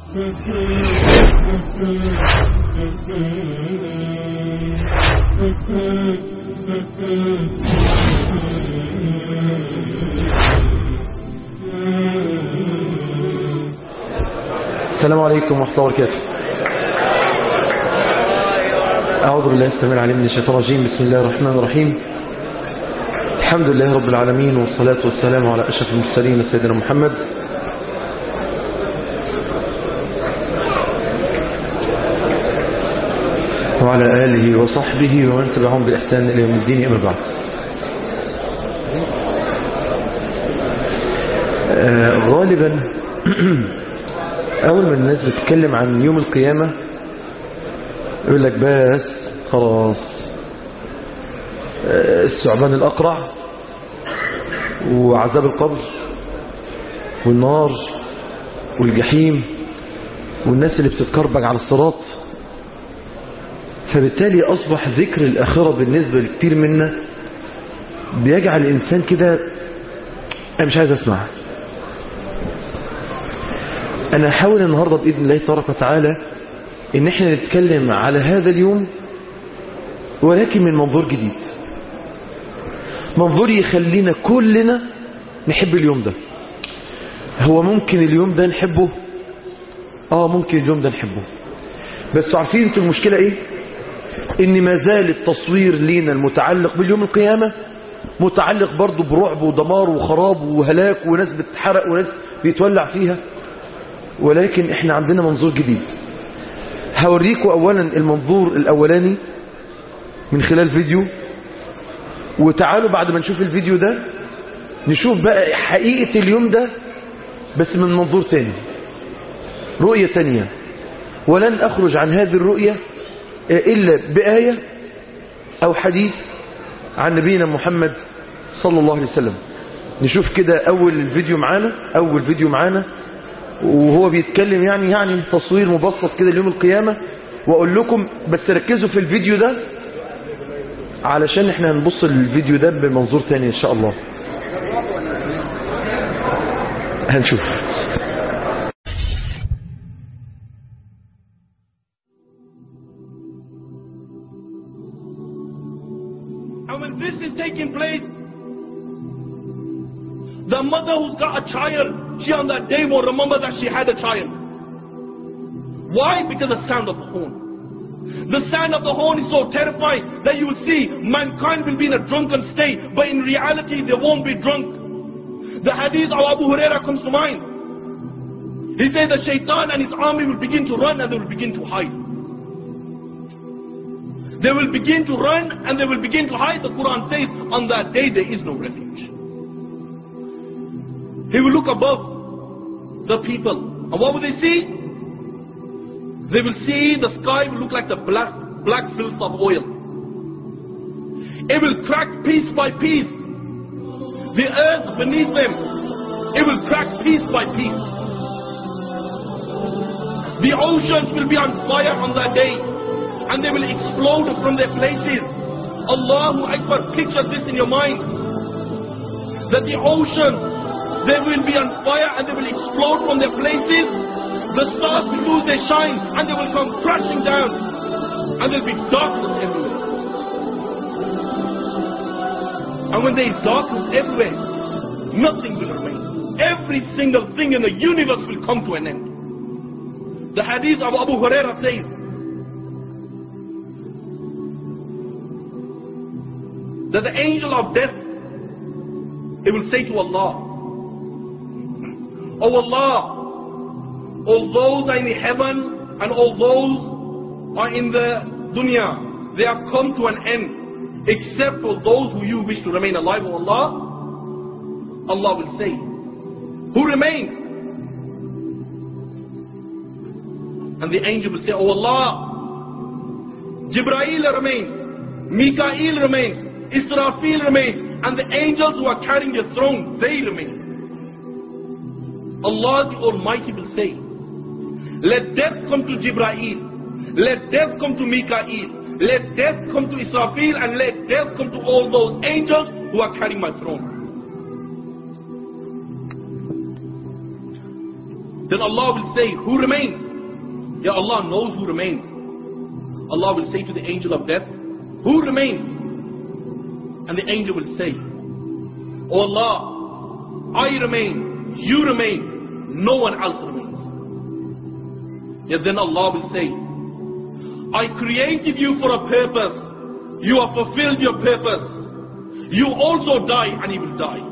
السلام عليكم ورحمة الله وبركاته أعوذ بالله السميع العليم من الشيطان الرجيم بسم الله الرحمن الرحيم الحمد لله رب العالمين والصلاة والسلام على أشرف المرسلين سيدنا محمد وعلى آله وصحبه ومن تبعهم بإحسان إلى يوم الدين أما بعد آه غالبا أول ما الناس بتتكلم عن يوم القيامة يقول لك بس خلاص آه الثعبان الأقرع وعذاب القبر والنار والجحيم والناس اللي بتتكربج على الصراط فبالتالي أصبح ذكر الآخرة بالنسبة لكثير منا بيجعل الإنسان كده أنا مش عايز أسمع أنا أحاول النهاردة بإذن الله تبارك وتعالى إن إحنا نتكلم على هذا اليوم ولكن من منظور جديد منظور يخلينا كلنا نحب اليوم ده هو ممكن اليوم ده نحبه آه ممكن اليوم ده نحبه بس عارفين انتوا المشكلة ايه ان ما زال التصوير لينا المتعلق باليوم القيامة متعلق برضه برعب ودمار وخراب وهلاك وناس بتحرق وناس بيتولع فيها ولكن احنا عندنا منظور جديد هوريكم اولا المنظور الاولاني من خلال فيديو وتعالوا بعد ما نشوف الفيديو ده نشوف بقى حقيقة اليوم ده بس من منظور تاني رؤية تانية ولن أخرج عن هذه الرؤية إلا بآية أو حديث عن نبينا محمد صلى الله عليه وسلم نشوف كده أول الفيديو معانا أول فيديو معانا وهو بيتكلم يعني يعني تصوير مبسط كده ليوم القيامة وأقول لكم بس ركزوا في الفيديو ده علشان احنا هنبص الفيديو ده بمنظور تاني ان شاء الله هنشوف And when this is taking place, the mother who's got a child, she on that day will remember that she had a child. Why? Because the sound of the horn. The sound of the horn is so terrifying that you will see mankind will be in a drunken state, but in reality they won't be drunk. The hadith of Abu Huraira comes to mind. He said the shaitan and his army will begin to run and they will begin to hide. They will begin to run and they will begin to hide. The Quran says, on that day there is no refuge. He will look above the people. And what will they see? They will see the sky will look like the black, black filth of oil. It will crack piece by piece. The earth beneath them, it will crack piece by piece. The oceans will be on fire on that day and they will explode from their places. Allahu Akbar, picture this in your mind. That the ocean, they will be on fire and they will explode from their places. The stars will lose their shine and they will come crashing down. And there will be darkness everywhere. And when there is darkness everywhere, nothing will remain. Every single thing in the universe will come to an end. The hadith of Abu Huraira says, that the angel of death, it will say to Allah, Oh Allah, all those are in heaven and all those are in the dunya, they have come to an end, except for those who you wish to remain alive, O Allah. Allah will say, Who remains? And the angel will say, Oh Allah, Jibrail remains, Mikael remains, Israfil remain, and the angels who are carrying your throne, they remain. Allah the Almighty will say, Let death come to Jibrail, let death come to Mikael, let death come to Israfil, and let death come to all those angels who are carrying my throne. Then Allah will say, Who remains? Yeah, Allah knows who remains. Allah will say to the angel of death, Who remains? And the angel will say, Oh Allah, I remain, you remain, no one else remains. Yeah, then Allah will say, I created you for a purpose. You have fulfilled your purpose. You also die and you will die.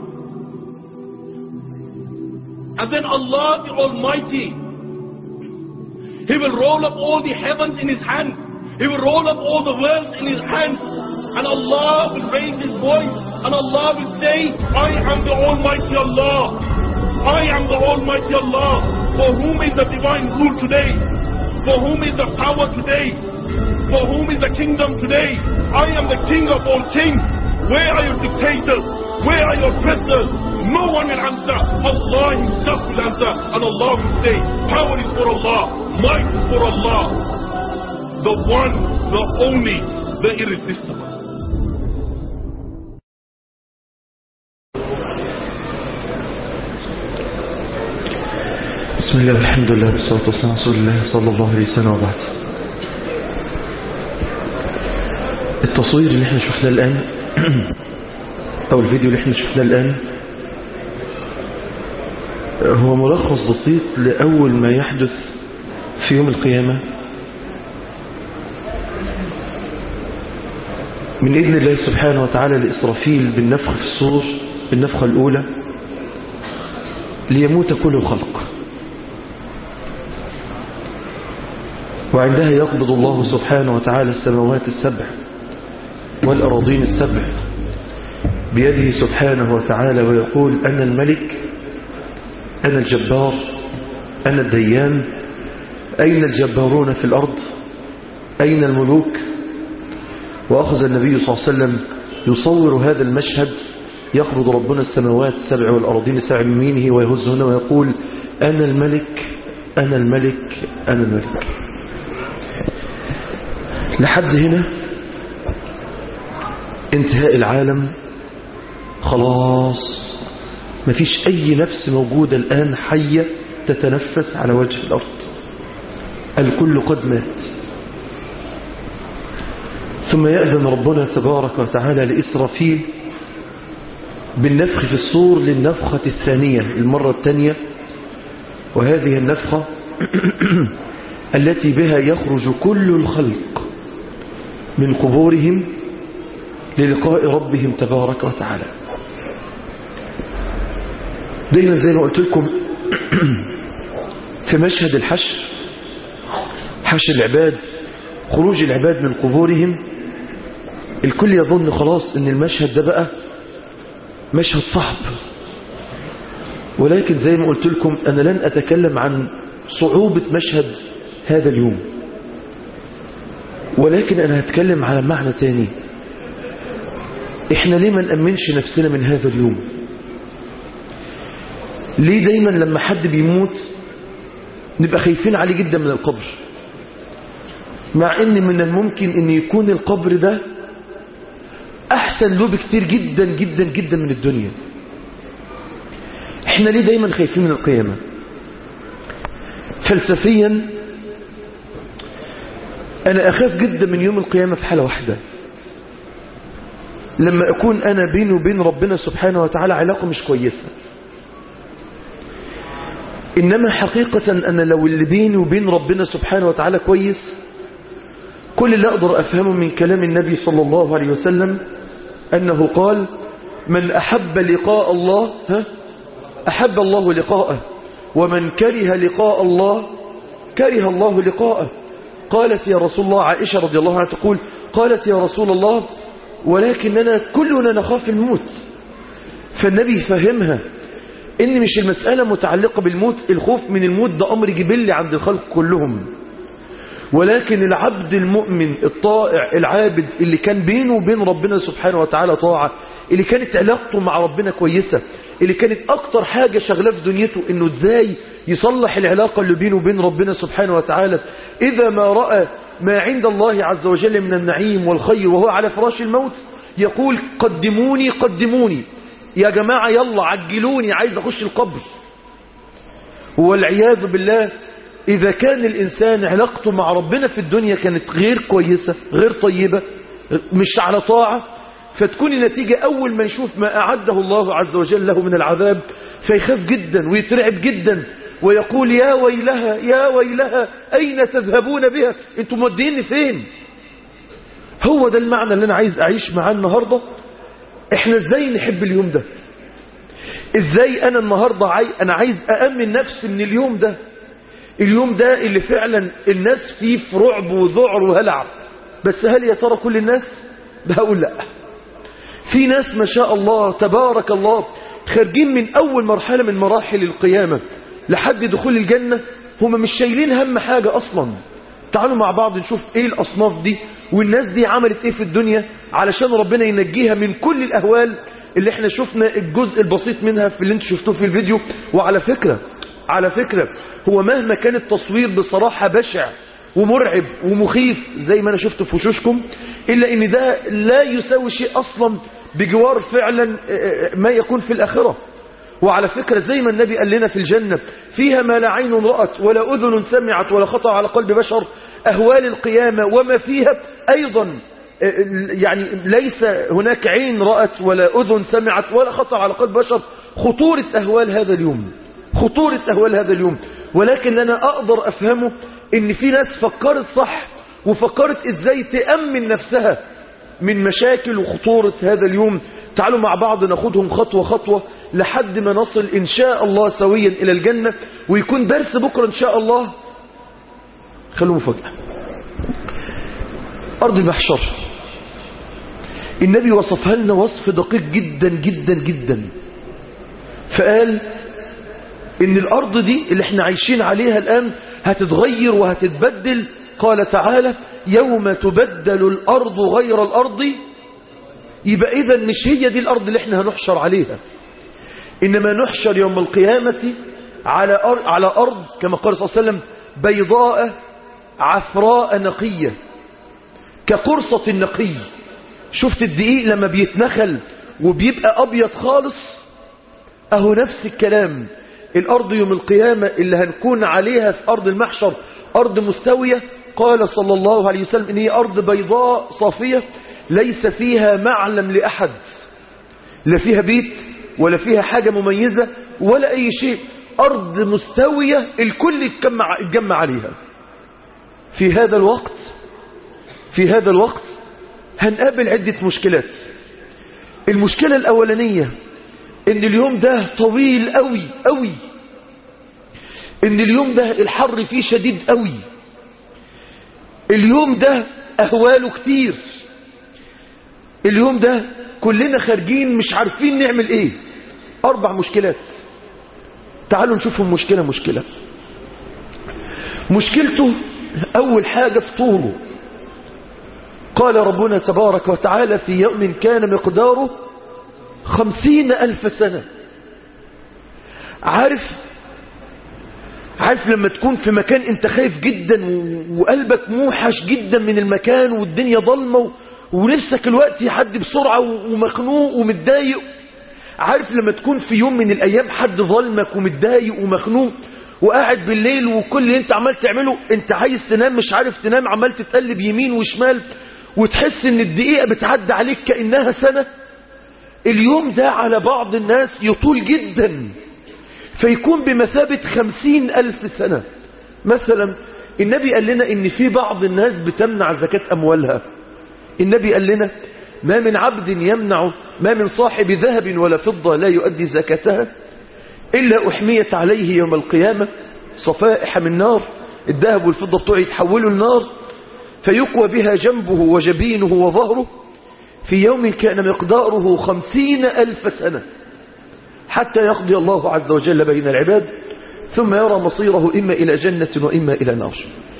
And then Allah the Almighty, He will roll up all the heavens in His hand. He will roll up all the worlds in His hand. And Allah will raise His voice. And Allah will say, I am the Almighty Allah. I am the Almighty Allah. For whom is the divine rule today? For whom is the power today? For whom is the kingdom today? I am the King of all kings. Where are your dictators? Where are your prisoners? No one will answer. Allah Himself will answer. And Allah will say, Power is for Allah. Might is for Allah. The one, the only, the irresistible. بسم الله الحمد لله والصلاة والسلام على رسول الله صلى الله عليه وسلم وبعد التصوير اللي احنا شفناه الآن أو الفيديو اللي احنا شفناه الآن هو ملخص بسيط لأول ما يحدث في يوم القيامة من إذن الله سبحانه وتعالى لإسرافيل بالنفخ في الصور بالنفخة الأولى ليموت كل الخلق وعندها يقبض الله سبحانه وتعالى السماوات السبع والأراضين السبع بيده سبحانه وتعالى ويقول أنا الملك أنا الجبار أنا الديان أين الجبارون في الأرض أين الملوك وأخذ النبي صلى الله عليه وسلم يصور هذا المشهد يقبض ربنا السماوات السبع والأراضين السبع من يمينه ويهزهن ويقول أنا الملك أنا الملك أنا الملك لحد هنا انتهاء العالم خلاص مفيش أي نفس موجودة الآن حية تتنفس على وجه الأرض الكل قد مات ثم يأذن ربنا تبارك وتعالى لإسرافيل بالنفخ في الصور للنفخة الثانية المرة الثانية وهذه النفخة التي بها يخرج كل الخلق من قبورهم للقاء ربهم تبارك وتعالى دايما زي ما قلت لكم في مشهد الحشر حشر العباد خروج العباد من قبورهم الكل يظن خلاص ان المشهد ده بقى مشهد صعب ولكن زي ما قلت لكم انا لن اتكلم عن صعوبة مشهد هذا اليوم ولكن انا هتكلم على معنى تاني احنا ليه ما نأمنش نفسنا من هذا اليوم ليه دايما لما حد بيموت نبقى خايفين عليه جدا من القبر مع ان من الممكن ان يكون القبر ده احسن له بكتير جدا جدا جدا من الدنيا احنا ليه دايما خايفين من القيامة فلسفيا انا اخاف جدا من يوم القيامة في حالة واحدة لما اكون انا بيني وبين ربنا سبحانه وتعالى علاقة مش كويسة انما حقيقة انا لو اللي بيني وبين ربنا سبحانه وتعالى كويس كل اللي اقدر افهمه من كلام النبي صلى الله عليه وسلم انه قال من احب لقاء الله ها احب الله لقاءه ومن كره لقاء الله كره الله لقاءه قالت يا رسول الله عائشة رضي الله عنها تقول قالت يا رسول الله ولكننا كلنا نخاف الموت فالنبي فهمها ان مش المسألة متعلقة بالموت الخوف من الموت ده امر جبلي عند الخلق كلهم ولكن العبد المؤمن الطائع العابد اللي كان بينه وبين ربنا سبحانه وتعالى طاعة اللي كانت علاقته مع ربنا كويسة اللي كانت اكتر حاجة شغلة في دنيته انه ازاي يصلح العلاقة اللي بينه وبين ربنا سبحانه وتعالى اذا ما رأى ما عند الله عز وجل من النعيم والخير وهو على فراش الموت يقول قدموني قدموني يا جماعة يلا عجلوني عايز اخش القبر والعياذ بالله إذا كان الإنسان علاقته مع ربنا في الدنيا كانت غير كويسة غير طيبة مش على طاعة فتكون النتيجة أول ما يشوف ما أعده الله عز وجل له من العذاب فيخاف جدا ويترعب جدا ويقول يا ويلها يا ويلها أين تذهبون بها انتم موديني فين هو ده المعنى اللي أنا عايز أعيش معاه النهاردة احنا ازاي نحب اليوم ده ازاي انا النهاردة عاي... انا عايز أأمن نفسي من اليوم ده اليوم ده اللي فعلا الناس فيه في رعب وذعر وهلع بس هل يا ترى كل الناس بقول لا في ناس ما شاء الله تبارك الله خارجين من أول مرحلة من مراحل القيامة لحد دخول الجنة هم مش شايلين هم حاجة أصلا تعالوا مع بعض نشوف ايه الأصناف دي والناس دي عملت ايه في الدنيا علشان ربنا ينجيها من كل الأهوال اللي احنا شفنا الجزء البسيط منها في اللي انتوا شفتوه في الفيديو وعلى فكرة على فكرة هو مهما كان التصوير بصراحة بشع ومرعب ومخيف زي ما انا شفته في وشوشكم الا ان ده لا يساوي شيء اصلا بجوار فعلا ما يكون في الاخرة وعلى فكرة زي ما النبي قال لنا في الجنة فيها ما لا عين رأت ولا أذن سمعت ولا خطر على قلب بشر أهوال القيامة وما فيها أيضا يعني ليس هناك عين رأت ولا أذن سمعت ولا خطر على قلب بشر خطورة أهوال هذا اليوم خطورة أهوال هذا اليوم ولكن أنا أقدر أفهمه إن في ناس فكرت صح وفكرت إزاي تأمن نفسها من مشاكل وخطورة هذا اليوم تعالوا مع بعض ناخدهم خطوة خطوة لحد ما نصل إن شاء الله سويا إلى الجنة ويكون درس بكرة إن شاء الله خلوه مفاجأة أرض المحشر النبي وصفها لنا وصف دقيق جدا جدا جدا فقال إن الأرض دي اللي احنا عايشين عليها الآن هتتغير وهتتبدل قال تعالى يوم تبدل الأرض غير الأرض يبقى إذا مش هي دي الأرض اللي احنا هنحشر عليها إنما نحشر يوم القيامة على أرض, على أرض كما قال صلى الله عليه وسلم بيضاء عفراء نقية كقرصة النقي شفت الدقيق لما بيتنخل وبيبقى أبيض خالص أهو نفس الكلام الأرض يوم القيامة اللي هنكون عليها في أرض المحشر أرض مستوية قال صلى الله عليه وسلم إن هي أرض بيضاء صافية ليس فيها معلم لأحد لا فيها بيت ولا فيها حاجة مميزة ولا أي شيء أرض مستوية الكل يتجمع, يتجمع عليها في هذا الوقت في هذا الوقت هنقابل عدة مشكلات المشكلة الأولانية ان اليوم ده طويل قوي قوي ان اليوم ده الحر فيه شديد قوي اليوم ده أهواله كتير اليوم ده كلنا خارجين مش عارفين نعمل ايه اربع مشكلات تعالوا نشوفهم مشكلة مشكلة مشكلته اول حاجة في طوله قال ربنا تبارك وتعالى في يوم كان مقداره خمسين ألف سنة عارف عارف لما تكون في مكان انت خايف جدا وقلبك موحش جدا من المكان والدنيا ضلمة ونفسك الوقت يحد بسرعة ومخنوق ومتضايق عارف لما تكون في يوم من الأيام حد ظلمك ومتضايق ومخنوق وقاعد بالليل وكل اللي انت عمال تعمله انت عايز تنام مش عارف تنام عمال تتقلب يمين وشمال وتحس ان الدقيقة بتعدي عليك كأنها سنة اليوم ده على بعض الناس يطول جدا فيكون بمثابة خمسين ألف سنة مثلا النبي قال لنا ان في بعض الناس بتمنع زكاة أموالها النبي قال لنا ما من عبد يمنع ما من صاحب ذهب ولا فضة لا يؤدي زكاتها إلا أحميت عليه يوم القيامة صفائح من نار الذهب والفضة بتوعه يتحولوا النار فيقوى بها جنبه وجبينه وظهره في يوم كان مقداره خمسين ألف سنة حتى يقضي الله عز وجل بين العباد ثم يرى مصيره إما إلى جنة وإما إلى نار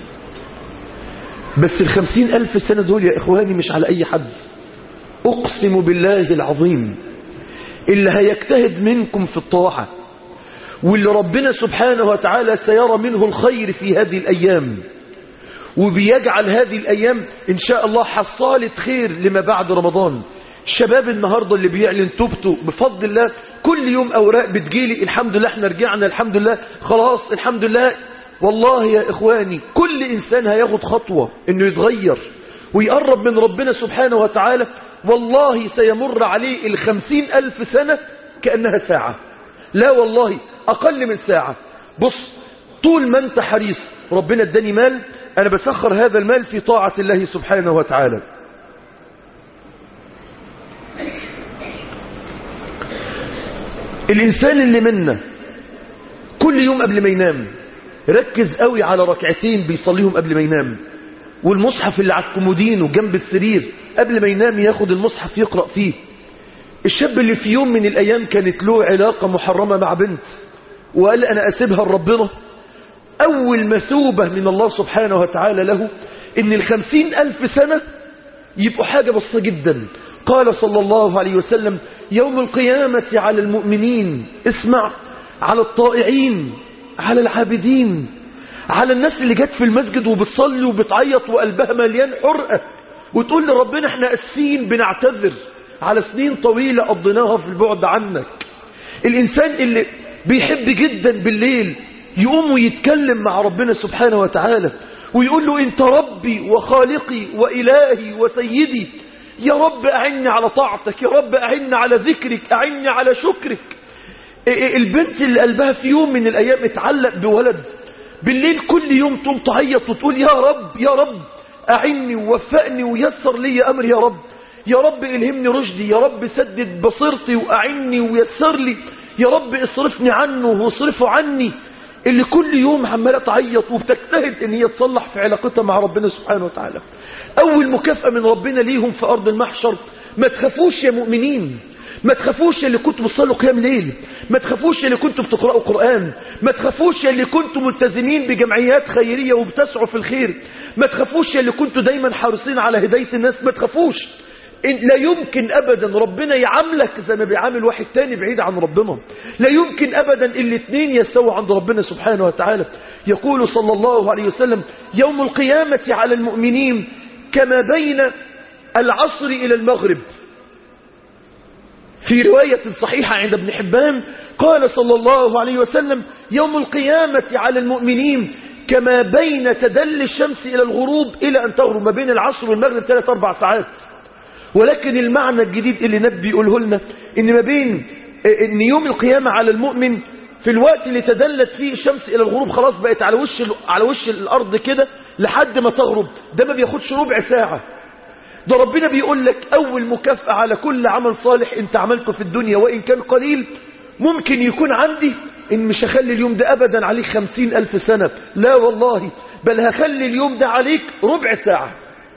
بس الخمسين ألف سنة دول يا إخواني مش على أي حد أقسم بالله العظيم اللي هيجتهد منكم في الطاعة واللي ربنا سبحانه وتعالى سيرى منه الخير في هذه الأيام وبيجعل هذه الأيام إن شاء الله حصالة خير لما بعد رمضان الشباب النهاردة اللي بيعلن توبته بفضل الله كل يوم أوراق بتجيلي الحمد لله احنا رجعنا الحمد لله خلاص الحمد لله والله يا إخواني كل إنسان هياخد خطوة إنه يتغير ويقرب من ربنا سبحانه وتعالى والله سيمر عليه الخمسين ألف سنة كأنها ساعة لا والله أقل من ساعة بص طول ما أنت حريص ربنا اداني مال أنا بسخر هذا المال في طاعة الله سبحانه وتعالى الإنسان اللي منا كل يوم قبل ما ينام ركز قوي على ركعتين بيصليهم قبل ما ينام والمصحف اللي على الكومودين وجنب السرير قبل ما ينام ياخد المصحف يقرأ فيه الشاب اللي في يوم من الأيام كانت له علاقة محرمة مع بنت وقال أنا أسيبها لربنا أول مثوبة من الله سبحانه وتعالى له إن الخمسين ألف سنة يبقوا حاجة بسيطة جدا قال صلى الله عليه وسلم يوم القيامة على المؤمنين اسمع على الطائعين على العابدين على الناس اللي جت في المسجد وبتصلي وبتعيط وقلبها مليان حرقة وتقول لربنا احنا اسفين بنعتذر على سنين طويلة قضيناها في البعد عنك الإنسان اللي بيحب جدا بالليل يقوم ويتكلم مع ربنا سبحانه وتعالى ويقول له انت ربي وخالقي وإلهي وسيدي يا رب أعني على طاعتك يا رب أعني على ذكرك أعني على شكرك البنت اللي قلبها في يوم من الأيام اتعلق بولد بالليل كل يوم تقوم تعيط وتقول يا رب يا رب أعني ووفقني ويسر لي أمر يا رب يا رب إلهمني رشدي يا رب سدد بصيرتي وأعني ويسر لي يا رب اصرفني عنه واصرفه عني اللي كل يوم عمالة تعيط وبتجتهد ان هي تصلح في علاقتها مع ربنا سبحانه وتعالى اول مكافأة من ربنا ليهم في ارض المحشر ما تخافوش يا مؤمنين ما تخافوش اللي كنتوا بتصلوا قيام ليل ما تخافوش اللي كنتوا بتقرأوا قرآن ما تخافوش اللي كنتوا ملتزمين بجمعيات خيرية وبتسعوا في الخير ما تخافوش اللي كنتوا دايما حارسين على هداية الناس ما تخافوش لا يمكن ابدا ربنا يعاملك زي ما بيعامل واحد تاني بعيد عن ربنا لا يمكن ابدا الاثنين يستووا عند ربنا سبحانه وتعالى يقول صلى الله عليه وسلم يوم القيامة على المؤمنين كما بين العصر الى المغرب في رواية صحيحة عند ابن حبان قال صلى الله عليه وسلم يوم القيامة على المؤمنين كما بين تدل الشمس إلى الغروب إلى أن تغرب ما بين العصر والمغرب ثلاث أربع ساعات ولكن المعنى الجديد اللي نبي يقوله لنا ان ما بين ان يوم القيامة على المؤمن في الوقت اللي تدلت فيه الشمس الى الغروب خلاص بقت على وش على وش الارض كده لحد ما تغرب ده ما بياخدش ربع ساعة ده ربنا بيقول لك اول مكافأة على كل عمل صالح انت عملته في الدنيا وان كان قليل ممكن يكون عندي ان مش هخلي اليوم ده ابدا عليك خمسين الف سنة لا والله بل هخلي اليوم ده عليك ربع ساعة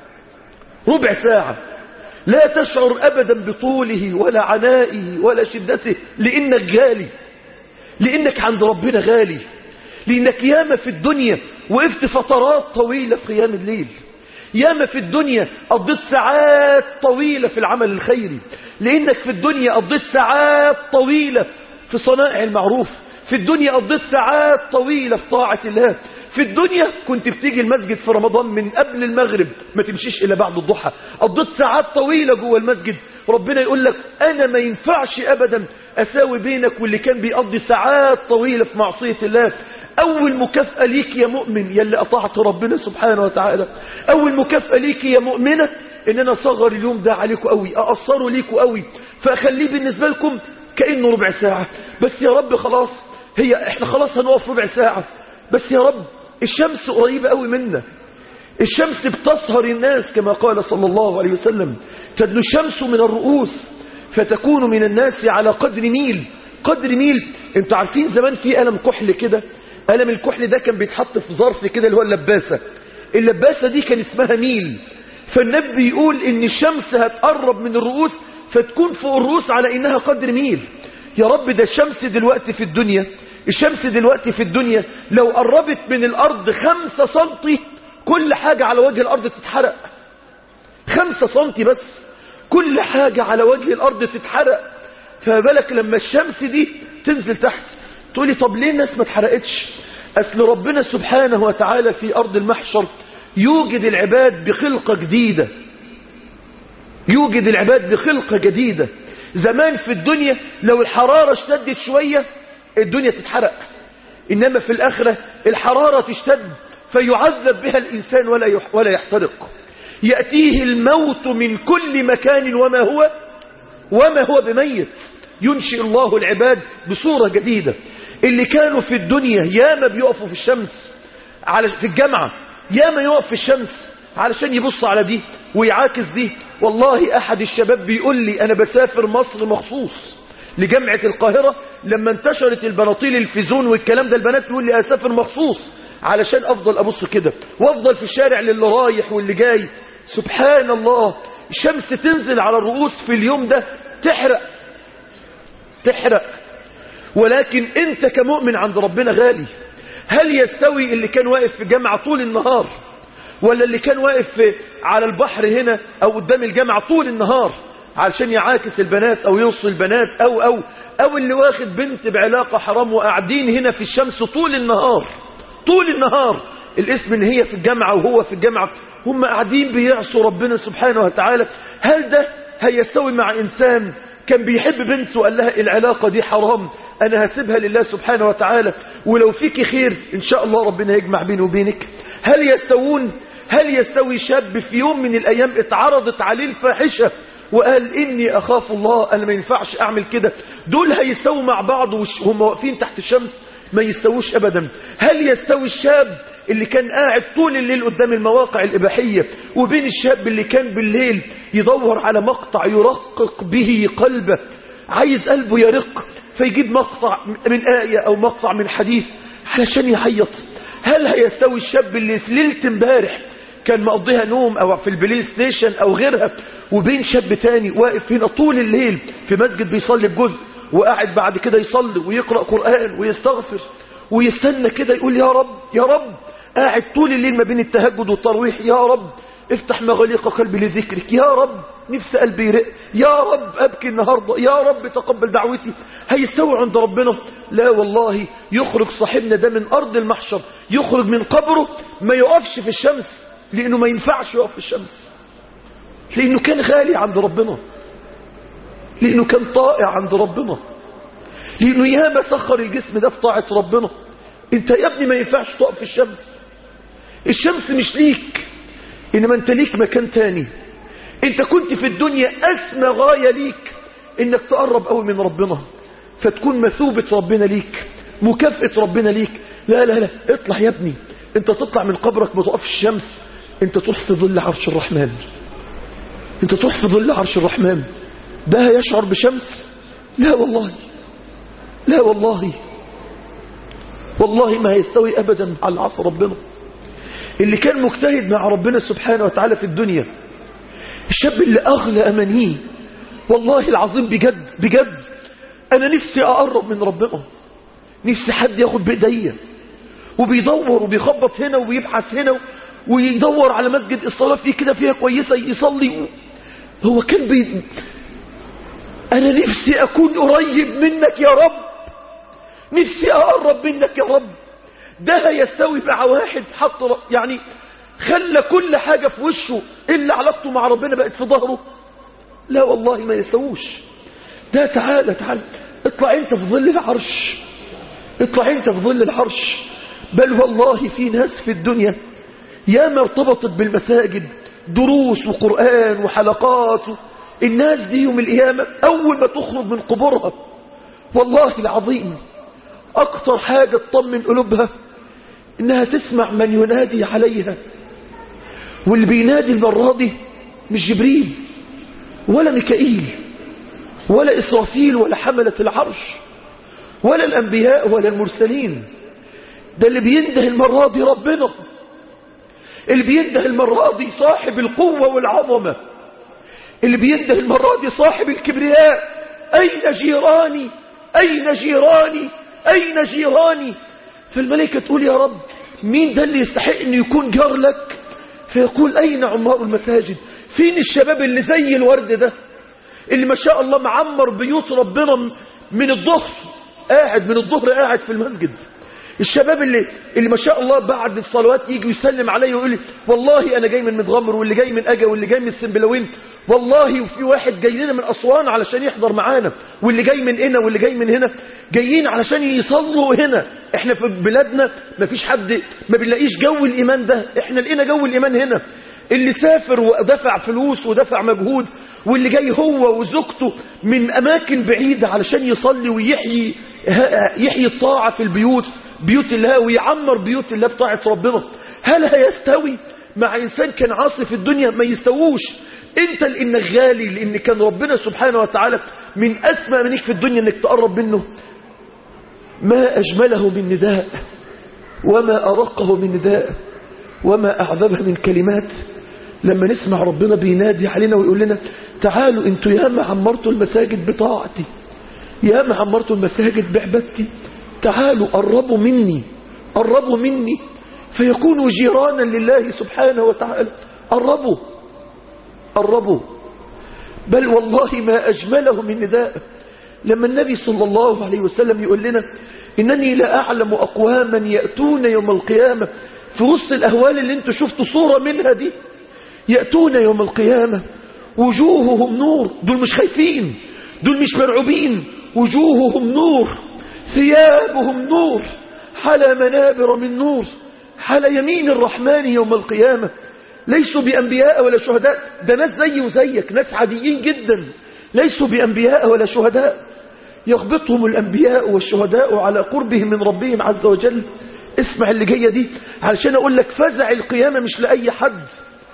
ربع ساعة لا تشعر أبدا بطوله ولا عنائه ولا شدته لأنك غالي لأنك عند ربنا غالي لأنك ياما في الدنيا وقفت فترات طويلة في قيام الليل ياما في الدنيا قضيت ساعات طويلة في العمل الخيري لأنك في الدنيا قضيت ساعات طويلة في صنائع المعروف في الدنيا قضيت ساعات طويلة في طاعة الله في الدنيا كنت بتيجي المسجد في رمضان من قبل المغرب ما تمشيش إلا بعد الضحى قضيت ساعات طويلة جوه المسجد ربنا يقول لك أنا ما ينفعش أبدا أساوي بينك واللي كان بيقضي ساعات طويلة في معصية الله أول مكافأة ليك يا مؤمن يلي أطعت ربنا سبحانه وتعالى أول مكافأة ليك يا مؤمنة إن أنا صغر اليوم ده عليكم قوي أقصره ليكم قوي فأخليه بالنسبة لكم كأنه ربع ساعة بس يا رب خلاص هي احنا خلاص هنقف ربع ساعة بس يا رب الشمس قريبة قوي منا الشمس بتسهر الناس كما قال صلى الله عليه وسلم تدنو الشمس من الرؤوس فتكون من الناس على قدر ميل قدر ميل انتوا عارفين زمان في قلم كحل كده قلم الكحل ده كان بيتحط في ظرف كده اللي هو اللباسة اللباسة دي كان اسمها ميل فالنبي يقول ان الشمس هتقرب من الرؤوس فتكون فوق الرؤوس على انها قدر ميل يا رب ده الشمس دلوقتي في الدنيا الشمس دلوقتي في الدنيا لو قربت من الأرض خمسة سنتي كل حاجة على وجه الأرض تتحرق خمسة سنتي بس كل حاجة على وجه الأرض تتحرق فبالك لما الشمس دي تنزل تحت تقولي طب ليه الناس ما اتحرقتش أصل ربنا سبحانه وتعالى في أرض المحشر يوجد العباد بخلقة جديدة يوجد العباد بخلقة جديدة زمان في الدنيا لو الحرارة اشتدت شوية الدنيا تتحرق إنما في الآخرة الحرارة تشتد فيعذب بها الإنسان ولا يح- ولا يحترق يأتيه الموت من كل مكان وما هو وما هو بميت ينشئ الله العباد بصورة جديدة اللي كانوا في الدنيا ياما بيقفوا في الشمس على في الجامعة ياما يقف في الشمس علشان يبص على دي ويعاكس دي والله أحد الشباب بيقول لي أنا بسافر مصر مخصوص لجامعة القاهرة لما انتشرت البناطيل الفيزون والكلام ده البنات يقول لي أسافر مخصوص علشان أفضل أبص كده وأفضل في الشارع للي رايح واللي جاي سبحان الله الشمس تنزل على الرؤوس في اليوم ده تحرق تحرق ولكن انت كمؤمن عند ربنا غالي هل يستوي اللي كان واقف في جامعة طول النهار ولا اللي كان واقف في على البحر هنا او قدام الجامعة طول النهار علشان يعاكس البنات او يوصل البنات او او او اللي واخد بنت بعلاقة حرام وقاعدين هنا في الشمس طول النهار طول النهار الاسم ان هي في الجامعة وهو في الجامعة هم قاعدين بيعصوا ربنا سبحانه وتعالى هل ده هيستوي مع انسان كان بيحب بنته وقال لها العلاقة دي حرام انا هسيبها لله سبحانه وتعالى ولو فيك خير ان شاء الله ربنا يجمع بيني وبينك هل يستوون هل يستوي شاب في يوم من الايام اتعرضت عليه الفاحشة وقال اني اخاف الله انا ما ينفعش اعمل كده دول هيستووا مع بعض وهم واقفين تحت الشمس ما يستووش ابدا هل يستوي الشاب اللي كان قاعد طول الليل قدام المواقع الإباحية وبين الشاب اللي كان بالليل يدور على مقطع يرقق به قلبه عايز قلبه يرق فيجيب مقطع من آية أو مقطع من حديث علشان يعيط هل هيستوي الشاب اللي في ليلة امبارح كان مقضيها نوم او في البلاي ستيشن او غيرها وبين شاب تاني واقف هنا طول الليل في مسجد بيصلي بجزء وقاعد بعد كده يصلي ويقرأ قرآن ويستغفر ويستنى كده يقول يا رب يا رب قاعد طول الليل ما بين التهجد والترويح يا رب افتح مغاليق قلبي لذكرك يا رب نفس قلبي يرق يا رب ابكي النهاردة يا رب تقبل دعوتي هيستوي عند ربنا لا والله يخرج صاحبنا ده من ارض المحشر يخرج من قبره ما يقفش في الشمس لانه ما ينفعش يقف في الشمس لانه كان غالي عند ربنا لانه كان طائع عند ربنا لانه ياما سخر الجسم ده في طاعة ربنا انت يا ابني ما ينفعش تقف في الشمس الشمس مش ليك انما انت ليك مكان تاني انت كنت في الدنيا اسمى غاية ليك انك تقرب قوي من ربنا فتكون مثوبة ربنا ليك مكافأة ربنا ليك لا لا لا اطلع يا ابني انت تطلع من قبرك ما تقفش الشمس انت تروح في ظل عرش الرحمن انت تروح في ظل عرش الرحمن ده يشعر بشمس لا والله لا والله والله ما يستوي ابدا على عصر ربنا اللي كان مجتهد مع ربنا سبحانه وتعالى في الدنيا الشاب اللي اغلى امانيه والله العظيم بجد بجد انا نفسي اقرب من ربنا نفسي حد ياخد بايديا وبيدور وبيخبط هنا وبيبحث هنا ويدور على مسجد الصلاة فيه كده فيها كويسة يصلي هو كان بي انا نفسي اكون قريب منك يا رب نفسي اقرب منك يا رب ده هيستوي مع واحد حط ر- يعني خلى كل حاجة في وشه إلا علاقته مع ربنا بقت في ظهره لا والله ما يستووش ده تعالى تعالى اطلع انت في ظل العرش اطلع انت في ظل العرش بل والله في ناس في الدنيا ياما ارتبطت بالمساجد دروس وقرآن وحلقات الناس دي يوم القيامة أول ما تخرج من قبورها والله العظيم أكتر حاجة تطمن قلوبها إنها تسمع من ينادي عليها واللي بينادي المرة دي مش جبريل ولا ميكائيل ولا إسرافيل ولا حملة العرش ولا الأنبياء ولا المرسلين ده اللي بينده المرة دي ربنا اللي بينده المرة دي صاحب القوة والعظمة اللي بينده المرة دي صاحب الكبرياء أين جيراني أين جيراني أين جيراني فالملائكة تقول يا رب مين ده اللي يستحق أن يكون جار لك فيقول أين عمار المساجد فين الشباب اللي زي الورد ده اللي ما شاء الله معمر بيوت ربنا من الظهر قاعد من الظهر قاعد في المسجد الشباب اللي اللي ما شاء الله بعد الصلوات يجي يسلم علي ويقول لي والله انا جاي من متغمر واللي جاي من اجا واللي جاي من السنبلاوين والله وفي واحد جاي لنا من اسوان علشان يحضر معانا واللي جاي من هنا واللي جاي من هنا جايين علشان يصلوا هنا احنا في بلادنا ما فيش حد ما بنلاقيش جو الايمان ده احنا لقينا جو الايمان هنا اللي سافر ودفع فلوس ودفع مجهود واللي جاي هو وزوجته من اماكن بعيدة علشان يصلي ويحيي يحيي الطاعة في البيوت بيوت الله ويعمر بيوت الله بطاعة ربنا هل هيستوي مع إنسان كان عاصي في الدنيا ما يستووش انت لانك غالي لان كان ربنا سبحانه وتعالى من اسمى منك في الدنيا انك تقرب منه ما اجمله من نداء وما ارقه من نداء وما اعذبه من كلمات لما نسمع ربنا بينادي علينا ويقول لنا تعالوا انتوا ياما عمرتوا المساجد بطاعتي ياما عمرتوا المساجد بعبادتي تعالوا قربوا مني قربوا مني فيكونوا جيرانا لله سبحانه وتعالى قربوا قربوا بل والله ما أجمله من نداء لما النبي صلى الله عليه وسلم يقول لنا إنني لا أعلم أقواما يأتون يوم القيامة في وسط الأهوال اللي انتوا شفتوا صورة منها دي يأتون يوم القيامة وجوههم نور دول مش خايفين دول مش مرعوبين وجوههم نور ثيابهم نور حل منابر من نور حل يمين الرحمن يوم القيامة ليسوا بأنبياء ولا شهداء ده ناس زي وزيك ناس عاديين جدا ليسوا بأنبياء ولا شهداء يغبطهم الأنبياء والشهداء على قربهم من ربهم عز وجل اسمع اللي جاية دي علشان أقول لك فزع القيامة مش لأي حد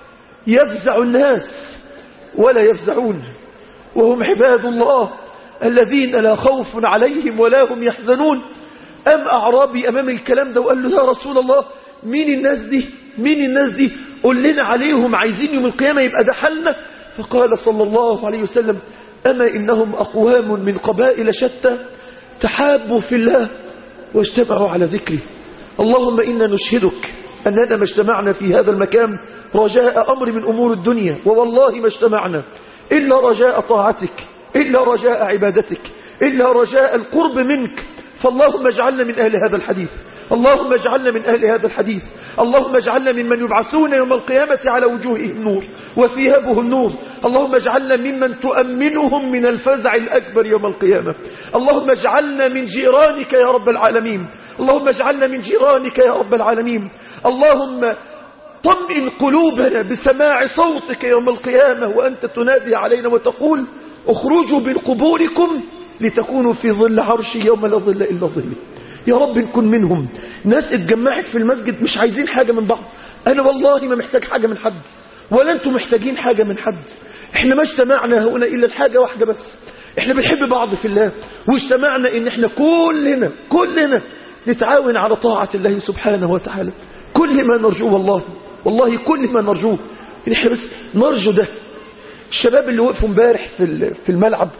يفزع الناس ولا يفزعون وهم عباد الله الذين لا خوف عليهم ولا هم يحزنون أم أعرابي أمام الكلام ده وقال له يا رسول الله مين الناس دي مين الناس دي قول لنا عليهم عايزين يوم القيامة يبقى ده حالنا فقال صلى الله عليه وسلم أما إنهم أقوام من قبائل شتى تحابوا في الله واجتمعوا على ذكره اللهم إنا نشهدك أننا ما اجتمعنا في هذا المكان رجاء أمر من أمور الدنيا ووالله ما اجتمعنا إلا رجاء طاعتك إلا رجاء عبادتك إلا رجاء القرب منك فاللهم اجعلنا من أهل هذا الحديث اللهم اجعلنا من أهل هذا الحديث اللهم اجعلنا ممن يبعثون يوم القيامة على وجوههم نور وثيابهم نور اللهم اجعلنا ممن تؤمنهم من الفزع الأكبر يوم القيامة اللهم اجعلنا من جيرانك يا رب العالمين اللهم اجعلنا من جيرانك يا رب العالمين اللهم طمئن قلوبنا بسماع صوتك يوم القيامة وأنت تنادي علينا وتقول اخرجوا من قبوركم لتكونوا في ظل عرشي يوم لا ظل إلا ظلي يا رب نكون منهم ناس اتجمعت في المسجد مش عايزين حاجة من بعض أنا والله ما محتاج حاجة من حد ولا أنتم محتاجين حاجة من حد احنا ما اجتمعنا هنا إلا الحاجة واحدة بس احنا بنحب بعض في الله واجتمعنا ان احنا كلنا كلنا نتعاون على طاعة الله سبحانه وتعالى كل ما نرجوه والله والله كل ما نرجوه ان احنا بس نرجو ده الشباب اللي وقفوا امبارح في في الملعب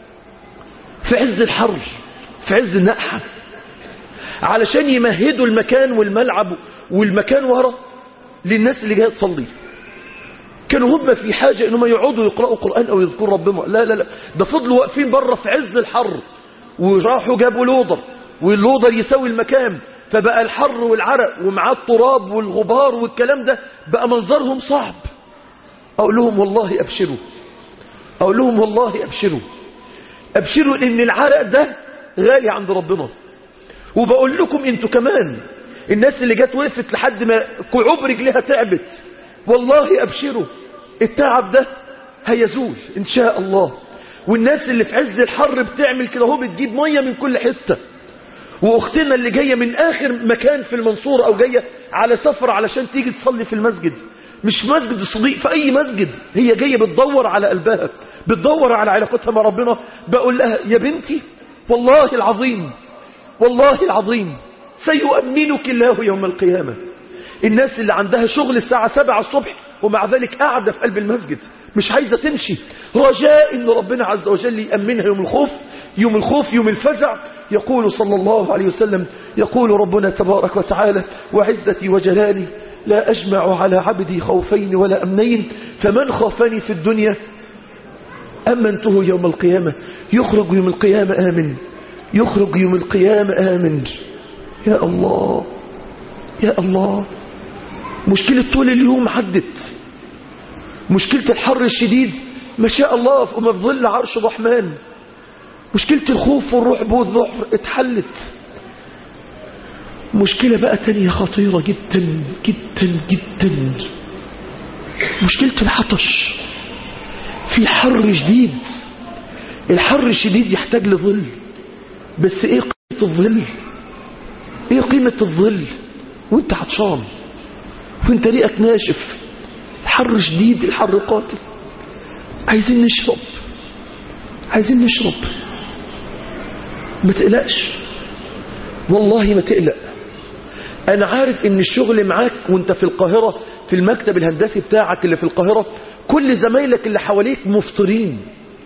في عز الحر في عز النقحة علشان يمهدوا المكان والملعب والمكان ورا للناس اللي جايه تصلي كانوا هم في حاجة انهم يقعدوا يقرأوا قرآن او يذكروا ربنا لا لا لا ده فضلوا واقفين بره في عز الحر وراحوا جابوا لودر واللودر يساوي المكان فبقى الحر والعرق ومعاه التراب والغبار والكلام ده بقى منظرهم صعب اقول لهم والله ابشروا اقول لهم والله ابشروا ابشروا ان العرق ده غالي عند ربنا وبقول لكم انتوا كمان الناس اللي جت وقفت لحد ما كعوب رجلها تعبت والله ابشروا التعب ده هيزول ان شاء الله والناس اللي في عز الحر بتعمل كده هو بتجيب ميه من كل حته واختنا اللي جايه من اخر مكان في المنصوره او جايه على سفر علشان تيجي تصلي في المسجد مش مسجد الصديق في اي مسجد هي جايه بتدور على قلبها بتدور على علاقتها مع ربنا بقول لها يا بنتي والله العظيم والله العظيم سيؤمنك الله يوم القيامة الناس اللي عندها شغل الساعة سبعة الصبح ومع ذلك قاعدة في قلب المسجد مش عايزة تمشي رجاء ان ربنا عز وجل يأمنها يوم الخوف يوم الخوف يوم الفزع يقول صلى الله عليه وسلم يقول ربنا تبارك وتعالى وعزتي وجلالي لا أجمع على عبدي خوفين ولا أمنين فمن خافني في الدنيا أمنته يوم القيامة يخرج يوم القيامة آمن يخرج يوم القيامة آمن يا الله يا الله مشكلة طول اليوم عدت مشكلة الحر الشديد ما شاء الله في ظل عرش الرحمن مشكلة الخوف والرعب والذعر اتحلت مشكلة بقى تانية خطيرة جدا جدا جدا مشكلة العطش في حر شديد الحر الشديد يحتاج لظل بس ايه قيمة الظل ايه قيمة الظل وانت عطشان وانت ريقك ناشف الحر شديد الحر قاتل عايزين نشرب عايزين نشرب ما تقلقش والله ما تقلق انا عارف ان الشغل معاك وانت في القاهرة في المكتب الهندسي بتاعك اللي في القاهرة كل زمايلك اللي حواليك مفطرين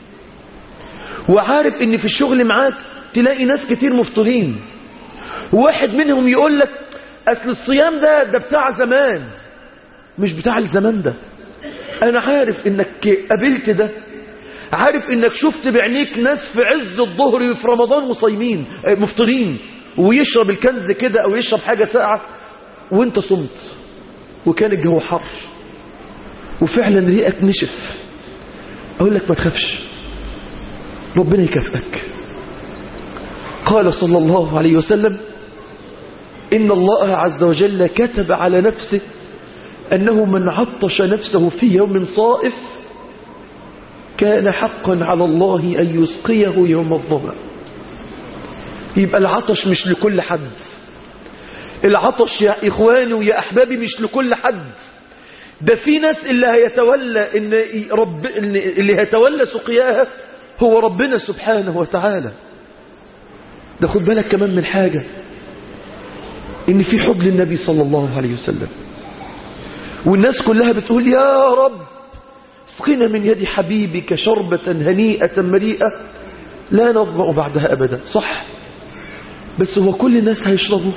وعارف ان في الشغل معاك تلاقي ناس كتير مفطرين واحد منهم يقول لك اصل الصيام ده ده بتاع زمان مش بتاع الزمان ده انا عارف انك قابلت ده عارف انك شفت بعينيك ناس في عز الظهر في رمضان وصايمين مفطرين ويشرب الكنز كده او يشرب حاجة ساقعة وانت صمت وكان الجو حر وفعلا ريقك نشف اقول لك ما تخافش ربنا يكافئك قال صلى الله عليه وسلم إن الله عز وجل كتب على نفسه أنه من عطش نفسه في يوم صائف كان حقا على الله أن يسقيه يوم الظمأ يبقى العطش مش لكل حد العطش يا إخواني ويا أحبابي مش لكل حد ده في ناس اللي هيتولى إن رب إن اللي هيتولى سقياها هو ربنا سبحانه وتعالى ده خد بالك كمان من حاجة ان في حب للنبي صلى الله عليه وسلم والناس كلها بتقول يا رب اسقنا من يد حبيبك شربة هنيئة مريئة لا نظمأ بعدها أبدا صح بس هو كل الناس هيشربوا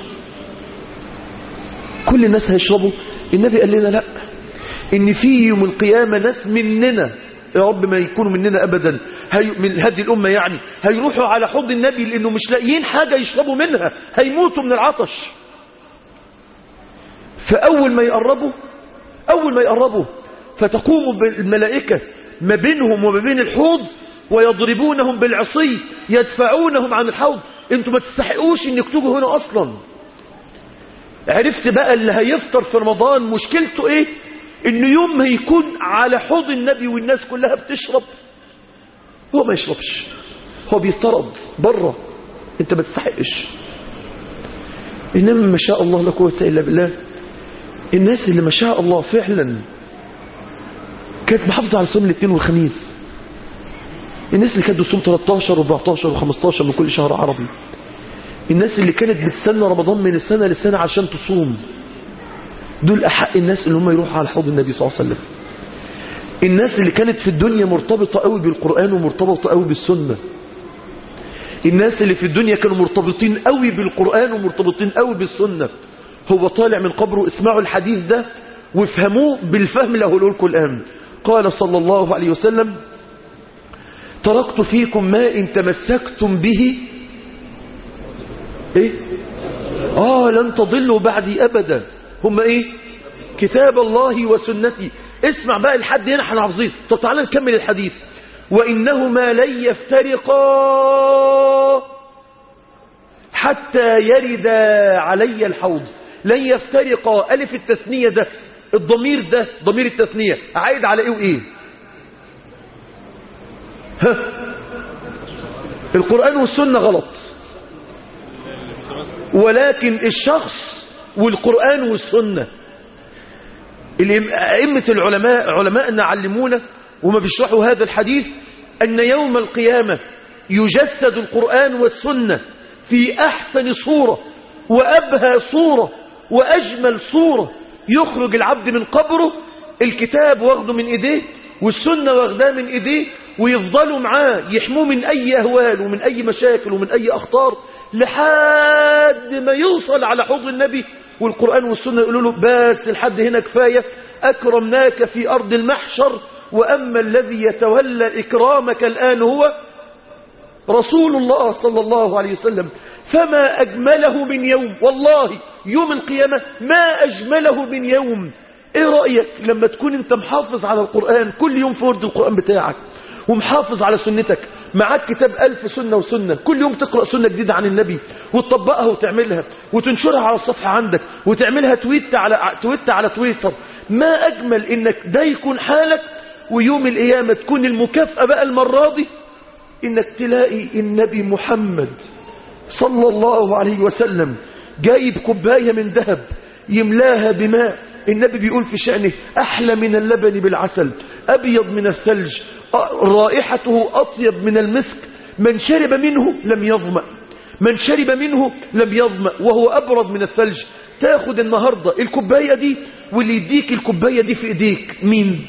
كل الناس هيشربوا النبي قال لنا لا ان في يوم القيامة ناس مننا يا رب ما يكونوا مننا أبدا هي من هذه الأمة يعني هيروحوا على حوض النبي لأنه مش لاقيين حاجة يشربوا منها هيموتوا من العطش فأول ما يقربوا أول ما يقربوا فتقوم الملائكة ما بينهم وما بين الحوض ويضربونهم بالعصي يدفعونهم عن الحوض انتوا ما تستحقوش انك تجوا هنا اصلا عرفت بقى اللي هيفطر في رمضان مشكلته ايه انه يوم ما يكون على حوض النبي والناس كلها بتشرب هو ما يشربش هو بيطرد بره انت ما تستحقش انما ما شاء الله لا قوه الا بالله الناس اللي ما شاء الله فعلا كانت محافظه على صوم الاثنين والخميس الناس اللي كانت بتصوم 13 و14 و15 من كل شهر عربي الناس اللي كانت بتستنى رمضان من السنه للسنه عشان تصوم دول أحق الناس اللي هم يروحوا على حوض النبي صلى الله عليه وسلم الناس اللي كانت في الدنيا مرتبطة قوي بالقرآن ومرتبطة قوي بالسنة الناس اللي في الدنيا كانوا مرتبطين قوي بالقرآن ومرتبطين قوي بالسنة هو طالع من قبره اسمعوا الحديث ده وافهموه بالفهم اللي هقوله لكم الآن قال صلى الله عليه وسلم تركت فيكم ما إن تمسكتم به ايه اه لن تضلوا بعدي أبدا هم ايه كتاب الله وسنتي اسمع بقى الحد هنا احنا حافظين طب تعالى نكمل الحديث وإنهما لن يفترقا حتى يرد علي الحوض لن يفترقا ألف التثنية ده الضمير ده ضمير التثنية عايد على ايه وايه ها القرآن والسنة غلط ولكن الشخص والقرآن والسنة أئمة العلماء علماءنا علمونا وما بيشرحوا هذا الحديث أن يوم القيامة يجسد القرآن والسنة في أحسن صورة وأبهى صورة وأجمل صورة يخرج العبد من قبره الكتاب واخده من إيديه والسنة واخداه من إيديه ويفضلوا معاه يحموه من أي أهوال ومن أي مشاكل ومن أي أخطار لحد ما يوصل على حوض النبي والقرآن والسنة يقولوا له بس الحد هنا كفاية أكرمناك في أرض المحشر وأما الذي يتولى إكرامك الآن هو رسول الله صلى الله عليه وسلم فما أجمله من يوم والله يوم القيامة ما أجمله من يوم ايه رأيك لما تكون انت محافظ على القرآن كل يوم في ورد القرآن بتاعك ومحافظ على سنتك معاك كتاب ألف سنة وسنة كل يوم تقرأ سنة جديدة عن النبي وتطبقها وتعملها وتنشرها على الصفحة عندك وتعملها تويت على تويت على تويتر ما أجمل إنك ده يكون حالك ويوم القيامة تكون المكافأة بقى المرة دي إنك تلاقي النبي محمد صلى الله عليه وسلم جايب كوباية من ذهب يملاها بماء النبي بيقول في شأنه أحلى من اللبن بالعسل أبيض من الثلج رائحته أطيب من المسك من شرب منه لم يظمأ من شرب منه لم يظمأ وهو أبرد من الثلج تاخد النهاردة الكوباية دي واللي يديك الكوباية دي في ايديك مين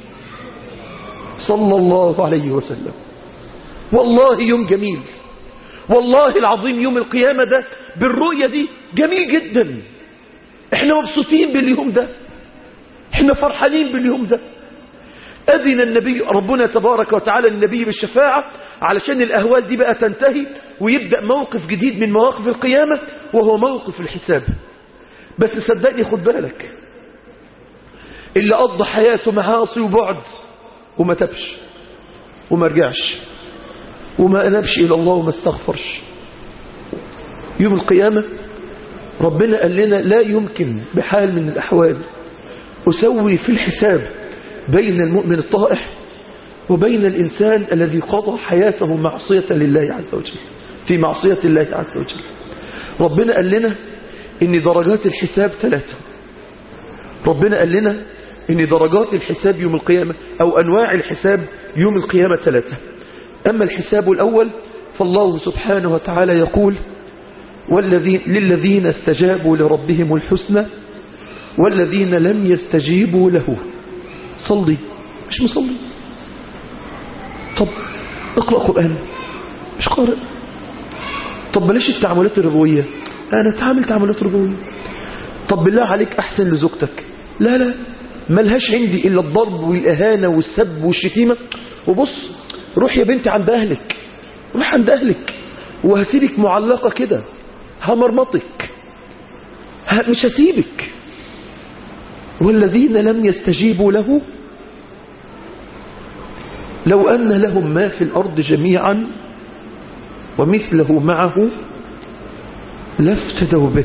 صلى الله عليه وسلم والله يوم جميل والله العظيم يوم القيامة ده بالرؤية دي جميل جدا احنا مبسوطين باليوم ده احنا فرحانين باليوم ده أذن النبي ربنا تبارك وتعالى النبي بالشفاعة علشان الأهوال دي بقى تنتهي ويبدأ موقف جديد من مواقف القيامة وهو موقف الحساب بس صدقني خد بالك اللي قضى حياته معاصي وبعد وما تبش وما رجعش وما أنبش إلى الله وما استغفرش يوم القيامة ربنا قال لنا لا يمكن بحال من الأحوال أسوي في الحساب بين المؤمن الطائح وبين الإنسان الذي قضى حياته معصية لله عز وجل في معصية الله عز وجل ربنا قال لنا إن درجات الحساب ثلاثة ربنا قال لنا إن درجات الحساب يوم القيامة أو أنواع الحساب يوم القيامة ثلاثة أما الحساب الأول فالله سبحانه وتعالى يقول والذين للذين استجابوا لربهم الحسنى والذين لم يستجيبوا له صلي مش مصلي طب اقرأ قرآن مش قارئ طب بلاش التعاملات الربوية انا اتعامل تعاملات ربوية طب بالله عليك احسن لزوجتك لا لا ملهاش عندي الا الضرب والاهانة والسب والشتيمة وبص روح يا بنتي عند اهلك روح عند اهلك وهسيبك معلقة كده همرمطك مش هسيبك والذين لم يستجيبوا له لو أن لهم ما في الأرض جميعا ومثله معه لافتدوا به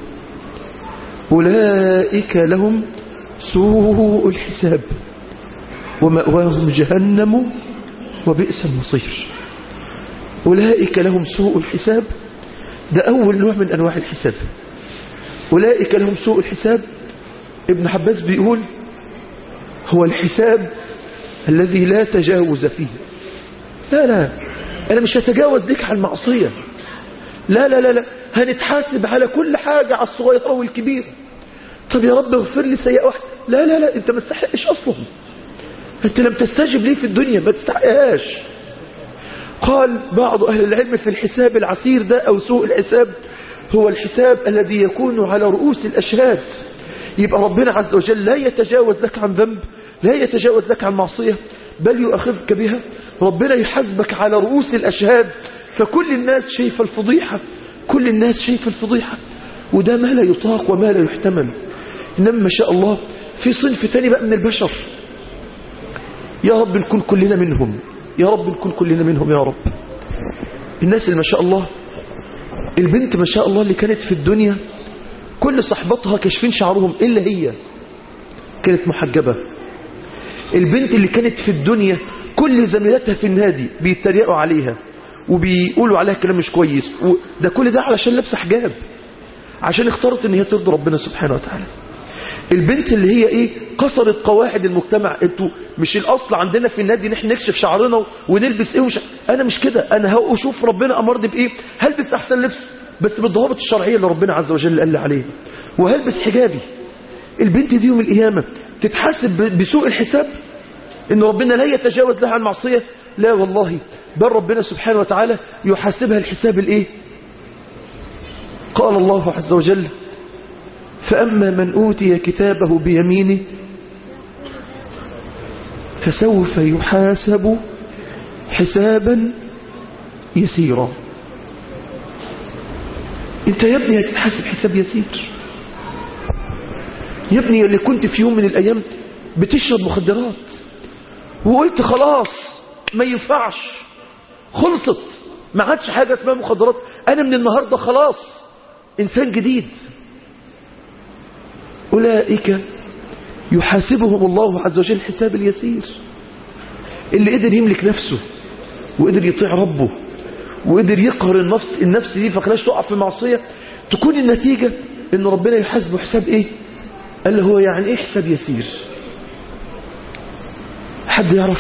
أولئك لهم سوء الحساب ومأواهم جهنم وبئس المصير أولئك لهم سوء الحساب ده أول نوع من أنواع الحساب أولئك لهم سوء الحساب ابن حباس بيقول هو الحساب الذي لا تجاوز فيه لا لا أنا مش هتجاوز بك على المعصية لا لا لا لا هنتحاسب على كل حاجة على الصغيرة والكبيرة طب يا رب اغفر لي سيئة واحدة لا لا لا انت ما تستحقش اصلا انت لم تستجب ليه في الدنيا ما تستحقهاش قال بعض أهل العلم في الحساب العسير ده أو سوء الحساب هو الحساب الذي يكون على رؤوس الأشهاد يبقى ربنا عز وجل لا يتجاوز لك عن ذنب لا يتجاوز لك عن معصية بل يؤخذك بها ربنا يحاسبك على رؤوس الأشهاد فكل الناس شايفة الفضيحة كل الناس شايفة الفضيحة وده ما لا يطاق وما لا يحتمل إنما ما شاء الله في صنف تاني بقى من البشر يا رب نكون كلنا منهم يا رب نكون كلنا منهم يا رب الناس اللي ما شاء الله البنت ما شاء الله اللي كانت في الدنيا كل صحباتها كشفين شعرهم إلا هي كانت محجبة البنت اللي كانت في الدنيا كل زميلاتها في النادي بيتريقوا عليها وبيقولوا عليها كلام مش كويس ده كل ده علشان لابسه حجاب عشان اختارت ان هي ترضي ربنا سبحانه وتعالى البنت اللي هي ايه كسرت قواعد المجتمع انتوا مش الاصل عندنا في النادي ان احنا نكشف شعرنا ونلبس ايه وش... انا مش كده انا هشوف ربنا امرني بايه هلبس احسن لبس بس بالضوابط الشرعيه اللي ربنا عز وجل قال لي عليها وهلبس حجابي البنت دي يوم القيامه تتحاسب بسوء الحساب ان ربنا لا يتجاوز لها عن معصيه لا والله بل ربنا سبحانه وتعالى يحاسبها الحساب الايه قال الله عز وجل فأما من أوتي كتابه بيمينه فسوف يحاسب حسابا يسيرا انت يا ابني هتتحاسب حساب يسير يا ابني اللي كنت في يوم من الايام بتشرب مخدرات وقلت خلاص ما ينفعش خلصت ما عادش حاجة اسمها مخدرات انا من النهاردة خلاص انسان جديد اولئك يحاسبهم الله عز وجل حساب اليسير اللي قدر يملك نفسه وقدر يطيع ربه وقدر يقهر النفس النفس دي فخلاش تقع في معصية تكون النتيجة ان ربنا يحاسبه حساب ايه قال له هو يعني ايه حساب يسير حد يعرف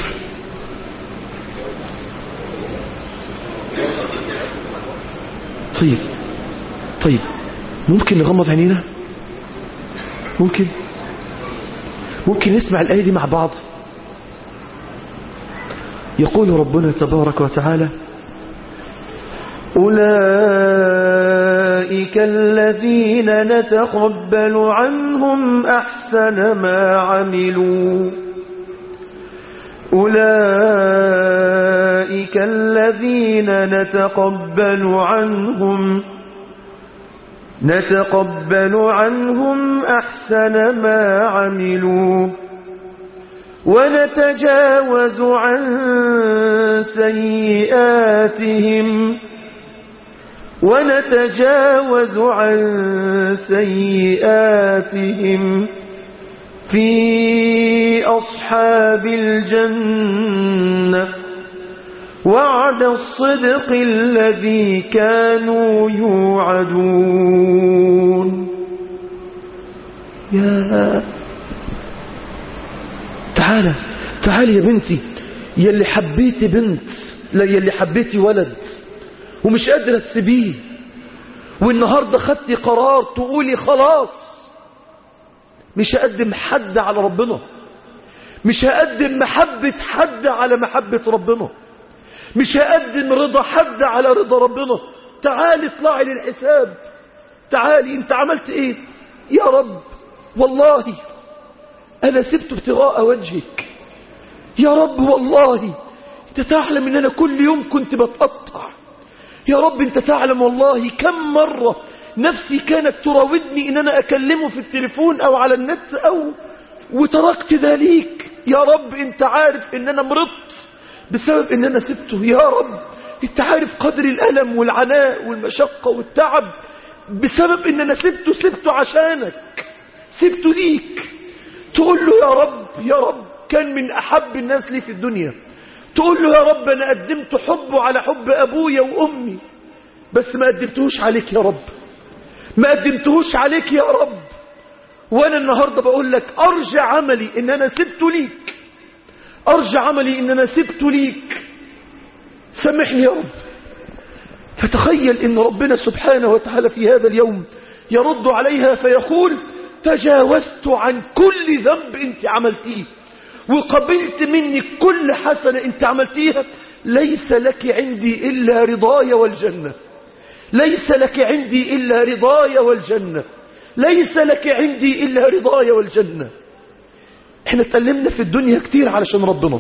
طيب طيب ممكن نغمض عينينا ممكن ممكن نسمع الآية دي مع بعض يقول ربنا تبارك وتعالى أولئك الذين نتقبل عنهم أحسن ما عملوا أولئك الذين نتقبل عنهم نتقبل عنهم أحسن ما عملوا ونتجاوز عن سيئاتهم ونتجاوز عن سيئاتهم في أصحاب الجنة وعد الصدق الذي كانوا يوعدون يا تعالى تعالي يا بنتي يلي حبيتي بنت لا يلي حبيتي ولد ومش قادرة تسيبيه والنهاردة خدتي قرار تقولي خلاص مش هقدم حد على ربنا مش هقدم محبة حد على محبة ربنا مش هقدم رضا حد على رضا ربنا تعالي اطلعي للحساب تعالي انت عملت ايه يا رب والله انا سبت ابتغاء وجهك يا رب والله انت تعلم ان انا كل يوم كنت بتقطع يا رب انت تعلم والله كم مرة نفسي كانت تراودني ان انا اكلمه في التليفون او على النت او وتركت ذلك يا رب انت عارف ان انا مرضت بسبب ان انا سبته يا رب انت عارف قدر الالم والعناء والمشقة والتعب بسبب ان انا سبته سبته عشانك سبته ليك تقول له يا رب يا رب كان من احب الناس لي في الدنيا تقول له يا رب انا قدمت حبه على حب ابويا وامي بس ما قدمتهوش عليك يا رب ما قدمتهوش عليك يا رب وانا النهاردة بقول لك ارجع عملي ان انا سبته ليك ارجع عملي ان انا سبته ليك سامحني يا رب فتخيل ان ربنا سبحانه وتعالى في هذا اليوم يرد عليها فيقول تجاوزت عن كل ذنب انت عملتيه وقبلت منك كل حسنة انت عملتيها ليس لك عندي إلا رضاي والجنة ليس لك عندي إلا رضاي والجنة ليس لك عندي إلا رضاي والجنة احنا اتكلمنا في الدنيا كتير علشان ربنا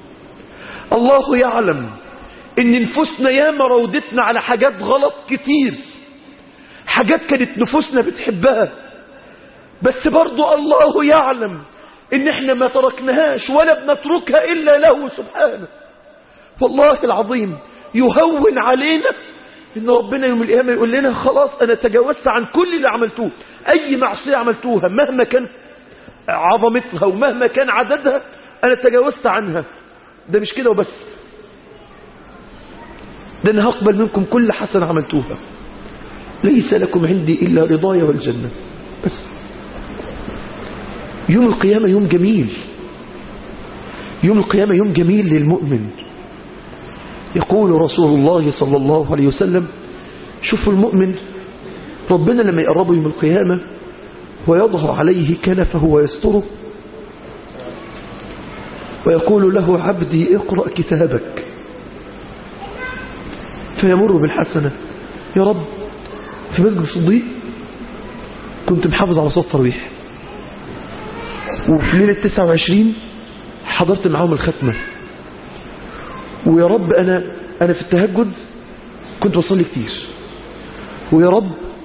الله يعلم ان نفوسنا ياما رودتنا على حاجات غلط كتير حاجات كانت نفوسنا بتحبها بس برضو الله يعلم ان احنا ما تركناهاش ولا بنتركها الا له سبحانه والله العظيم يهون علينا ان ربنا يوم القيامه يقول لنا خلاص انا تجاوزت عن كل اللي عملتوه اي معصيه عملتوها مهما كان عظمتها ومهما كان عددها انا تجاوزت عنها ده مش كده وبس ده انا هقبل منكم كل حسنه عملتوها ليس لكم عندي الا رضاي والجنه بس يوم القيامة يوم جميل يوم القيامة يوم جميل للمؤمن يقول رسول الله صلى الله عليه وسلم شوفوا المؤمن ربنا لما يقربه يوم القيامة ويظهر عليه كنفه ويستره ويقول له عبدي اقرأ كتابك فيمر بالحسنة يا رب في مسجد الصديق كنت محافظ على صوت ترويح وفي ليلة 29 حضرت معاهم الختمة ويا رب أنا أنا في التهجد كنت بصلي كتير ويا رب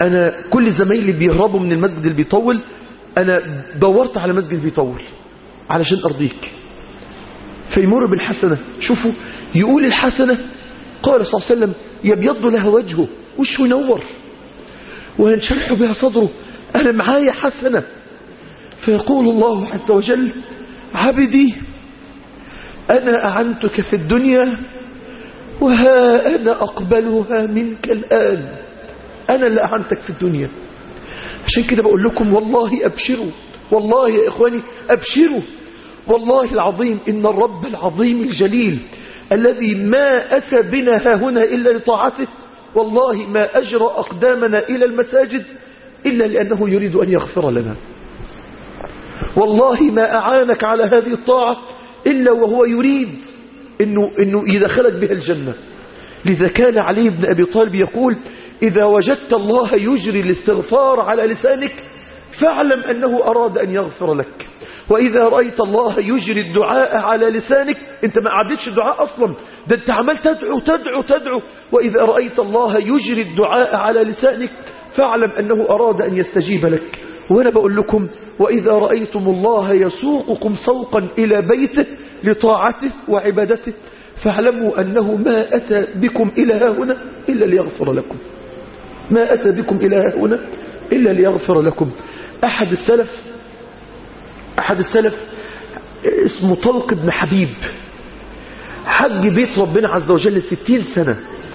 أنا كل زمايلي بيهربوا من المسجد اللي بيطول أنا دورت على مسجد بيطول علشان أرضيك فيمر بالحسنة شوفوا يقول الحسنة قال صلى الله عليه وسلم يبيض لها وجهه وشه ينور وينشرح بها صدره أنا معايا حسنة فيقول الله عز وجل عبدي أنا أعنتك في الدنيا وها أنا أقبلها منك الآن أنا اللي أعنتك في الدنيا عشان كده بقول لكم والله أبشروا والله يا إخواني أبشروا والله العظيم إن الرب العظيم الجليل الذي ما أتى بنا ها هنا إلا لطاعته والله ما أجرى أقدامنا إلى المساجد إلا لأنه يريد أن يغفر لنا والله ما أعانك على هذه الطاعة إلا وهو يريد إنه, إنه يدخلك بها الجنة لذا كان علي بن أبي طالب يقول إذا وجدت الله يجري الاستغفار على لسانك فاعلم أنه أراد أن يغفر لك وإذا رأيت الله يجري الدعاء على لسانك أنت ما عدتش الدعاء أصلا ده أنت عمال تدعو تدعو تدعو وإذا رأيت الله يجري الدعاء على لسانك فاعلم أنه أراد أن يستجيب لك وأنا بقول لكم وإذا رأيتم الله يسوقكم سوقا إلى بيته لطاعته وعبادته فاعلموا أنه ما أتى بكم إلى هنا إلا ليغفر لكم ما أتى بكم إلى هنا إلا ليغفر لكم أحد السلف أحد السلف اسمه طلق بن حبيب حج بيت ربنا عز وجل ستين سنة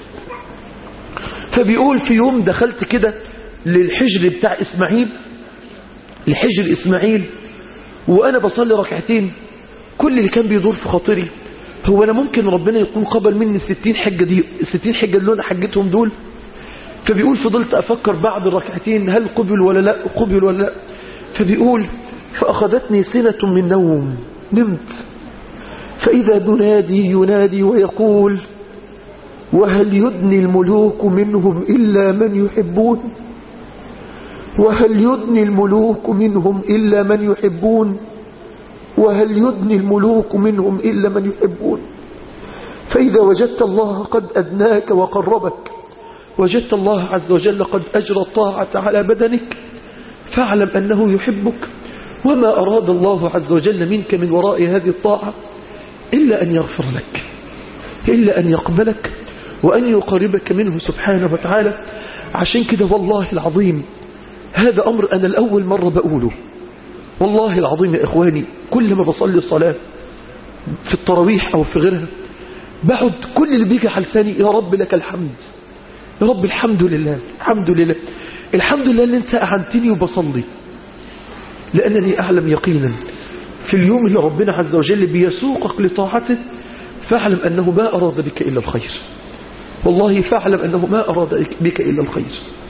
فبيقول في يوم دخلت كده للحجر بتاع إسماعيل لحجر إسماعيل وأنا بصلي ركعتين كل اللي كان بيدور في خاطري هو أنا ممكن ربنا يكون قبل مني الستين حجة دي الستين حجة اللي أنا حجتهم دول فبيقول فضلت أفكر بعد الركعتين هل قبل ولا لا قبل ولا لا فبيقول فأخذتني سنة من نوم نمت فإذا منادي ينادي ويقول وهل يدني الملوك منهم إلا من يحبون وهل يدني الملوك منهم إلا من يحبون وهل يدني الملوك منهم إلا من يحبون فإذا وجدت الله قد أدناك وقربك وجدت الله عز وجل قد أجرى الطاعة على بدنك فاعلم أنه يحبك وما أراد الله عز وجل منك من وراء هذه الطاعة إلا أن يغفر لك إلا أن يقبلك وأن يقربك منه سبحانه وتعالى عشان كده والله العظيم هذا أمر أنا الأول مرة بقوله والله العظيم يا إخواني كل ما بصلي الصلاة في التراويح أو في غيرها بعد كل اللي بيجي على لساني يا رب لك الحمد يا رب الحمد لله الحمد لله الحمد لله ان انت اعنتني وبصلي لانني اعلم يقينا في اليوم اللي ربنا عز وجل بيسوقك لطاعته فاعلم انه ما اراد بك الا الخير والله فاعلم انه ما اراد بك الا الخير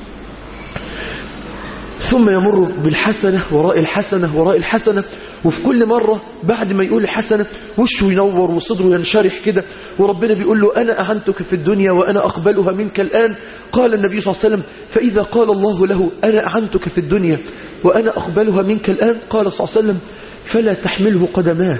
ثم يمر بالحسنة وراء الحسنة وراء الحسنة وفي كل مرة بعد ما يقول الحسنة وشه ينور وصدره ينشرح كده وربنا بيقول له أنا أعنتك في الدنيا وأنا أقبلها منك الآن قال النبي صلى الله عليه وسلم فإذا قال الله له أنا أعنتك في الدنيا وأنا أقبلها منك الآن قال صلى الله عليه وسلم فلا تحمله قدماه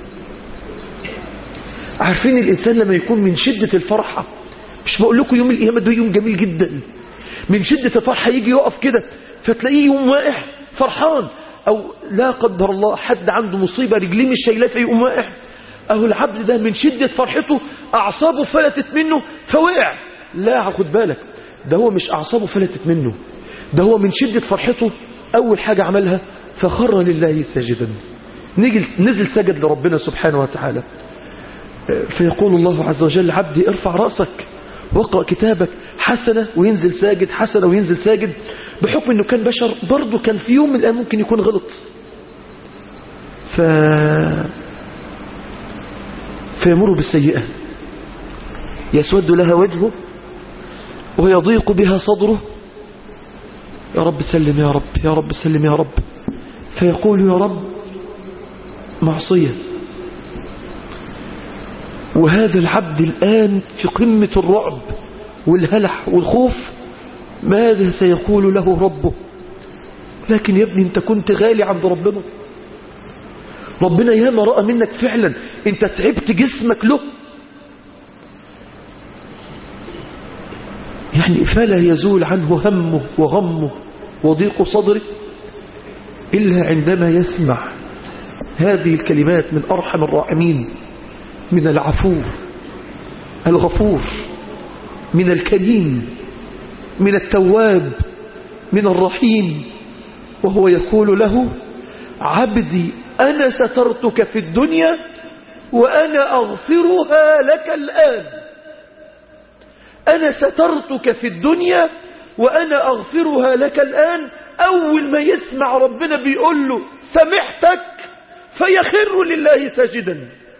عارفين الإنسان لما يكون من شدة الفرحة مش بقول لكم يوم القيامة ده يوم جميل جدا من شدة الفرحة يجي يقف كده فتلاقيه يوم واقع فرحان او لا قدر الله حد عنده مصيبة رجليه مش شايلاه فيقوم واقع اهو العبد ده من شدة فرحته اعصابه فلتت منه فوقع لا خد بالك ده هو مش اعصابه فلتت منه ده هو من شدة فرحته اول حاجة عملها فخر لله ساجدا نزل, نزل سجد لربنا سبحانه وتعالى فيقول الله عز وجل عبدي ارفع رأسك واقرأ كتابك حسنة وينزل ساجد حسنة وينزل ساجد بحكم انه كان بشر برضه كان في يوم من الأيام ممكن يكون غلط ف... فيمر بالسيئة يسود لها وجهه ويضيق بها صدره يا رب سلم يا رب يا رب سلم يا رب فيقول يا رب معصية وهذا العبد الآن في قمة الرعب والهلع والخوف ماذا سيقول له ربه لكن يا ابني انت كنت غالي عند ربنا ربنا ياما رأى منك فعلا انت تعبت جسمك له يعني فلا يزول عنه همه وغمه وضيق صدره إلا عندما يسمع هذه الكلمات من أرحم الراحمين من العفو الغفور من الكريم من التواب من الرحيم وهو يقول له عبدي أنا سترتك في الدنيا وأنا أغفرها لك الآن أنا سترتك في الدنيا وأنا أغفرها لك الآن أول ما يسمع ربنا بيقول له سمحتك فيخر لله ساجدا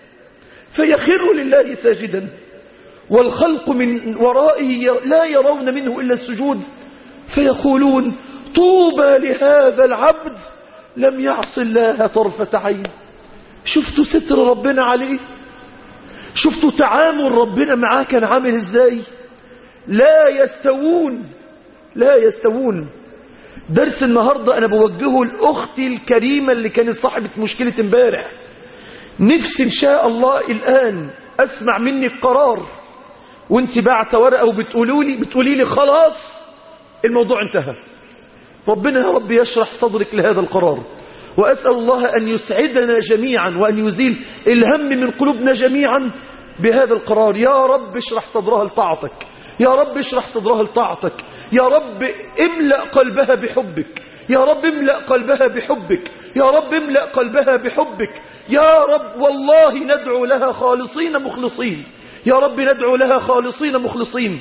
فيخر لله ساجدا والخلق من ورائه لا يرون منه إلا السجود فيقولون طوبى لهذا العبد لم يعص الله طرفة عين شفتوا ستر ربنا عليه شفتوا تعامل ربنا معاه كان عامل ازاي لا يستوون لا يستوون درس النهاردة أنا بوجهه لأختي الكريمة اللي كانت صاحبة مشكلة امبارح نفسي إن شاء الله الآن أسمع منك قرار وانت بعت ورقة وبتقولوا لي بتقولي لي خلاص الموضوع انتهى ربنا يا رب يشرح صدرك لهذا القرار وأسأل الله أن يسعدنا جميعا وأن يزيل الهم من قلوبنا جميعا بهذا القرار يا رب اشرح صدرها لطاعتك يا رب اشرح صدرها لطاعتك يا رب املأ قلبها بحبك يا رب املأ قلبها بحبك يا رب املأ قلبها بحبك يا رب والله ندعو لها خالصين مخلصين يا رب ندعو لها خالصين مخلصين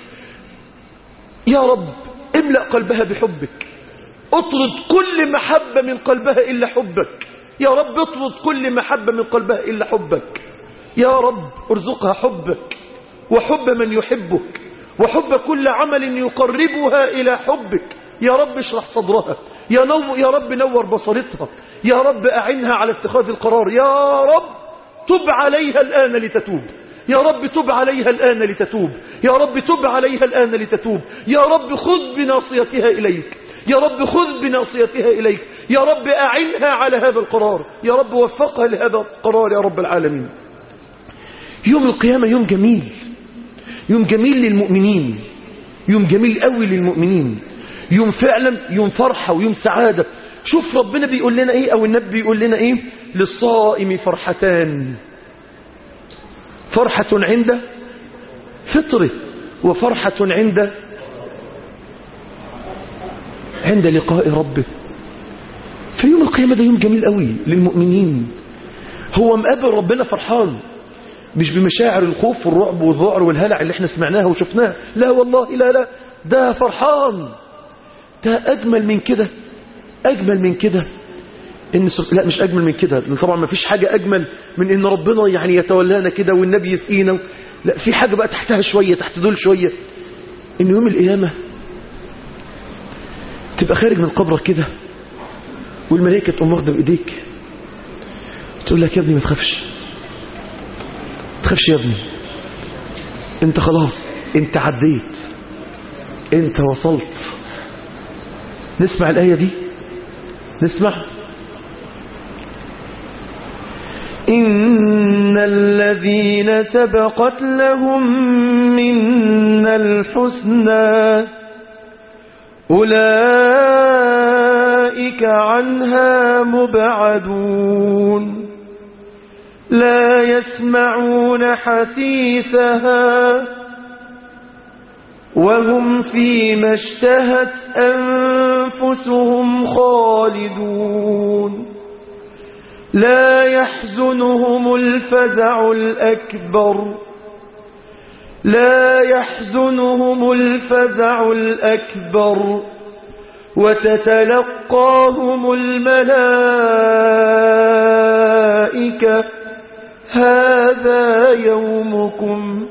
يا رب املأ قلبها بحبك اطرد كل محبة من قلبها إلا حبك يا رب اطرد كل محبة من قلبها إلا حبك يا رب ارزقها حبك وحب من يحبك وحب كل عمل يقربها إلى حبك يا رب اشرح صدرها يا, نو يا رب نور بصرتها يا رب أعنها على اتخاذ القرار يا رب تب عليها الآن لتتوب يا رب تب عليها الآن لتتوب يا رب تب عليها الآن لتتوب يا رب خذ بناصيتها إليك يا رب خذ بناصيتها إليك يا رب أعنها على هذا القرار يا رب وفقها لهذا القرار يا رب العالمين يوم القيامة يوم جميل يوم جميل للمؤمنين يوم جميل قوي للمؤمنين يوم فعلا يوم فرحة ويوم سعادة شوف ربنا بيقول لنا ايه او النبي بيقول لنا ايه للصائم فرحتان فرحة عند فطره وفرحة عند عند لقاء ربه في يوم القيامة ده يوم جميل قوي للمؤمنين هو مقابل ربنا فرحان مش بمشاعر الخوف والرعب والذعر والهلع اللي احنا سمعناها وشفناها لا والله لا لا ده فرحان ده أجمل من كده أجمل من كده إن لا مش أجمل من كده طبعا ما فيش حاجة أجمل من إن ربنا يعني يتولانا كده والنبي يسقينا لا في حاجة بقى تحتها شوية تحت دول شوية إن يوم القيامة تبقى خارج من قبرك كده والملائكة تقوم واخده بإيديك تقول لك يا ابني ما تخافش تخافش يا ابني انت خلاص انت عديت انت وصلت نسمع الآية دي نسمع إن الذين سبقت لهم منا الحسنى أولئك عنها مبعدون لا يسمعون حسيسها وهم فيما اشتهت أنفسهم خالدون لا يحزنهم الفزع الأكبر لا يحزنهم الفزع الأكبر وتتلقاهم الملائكة هذا يومكم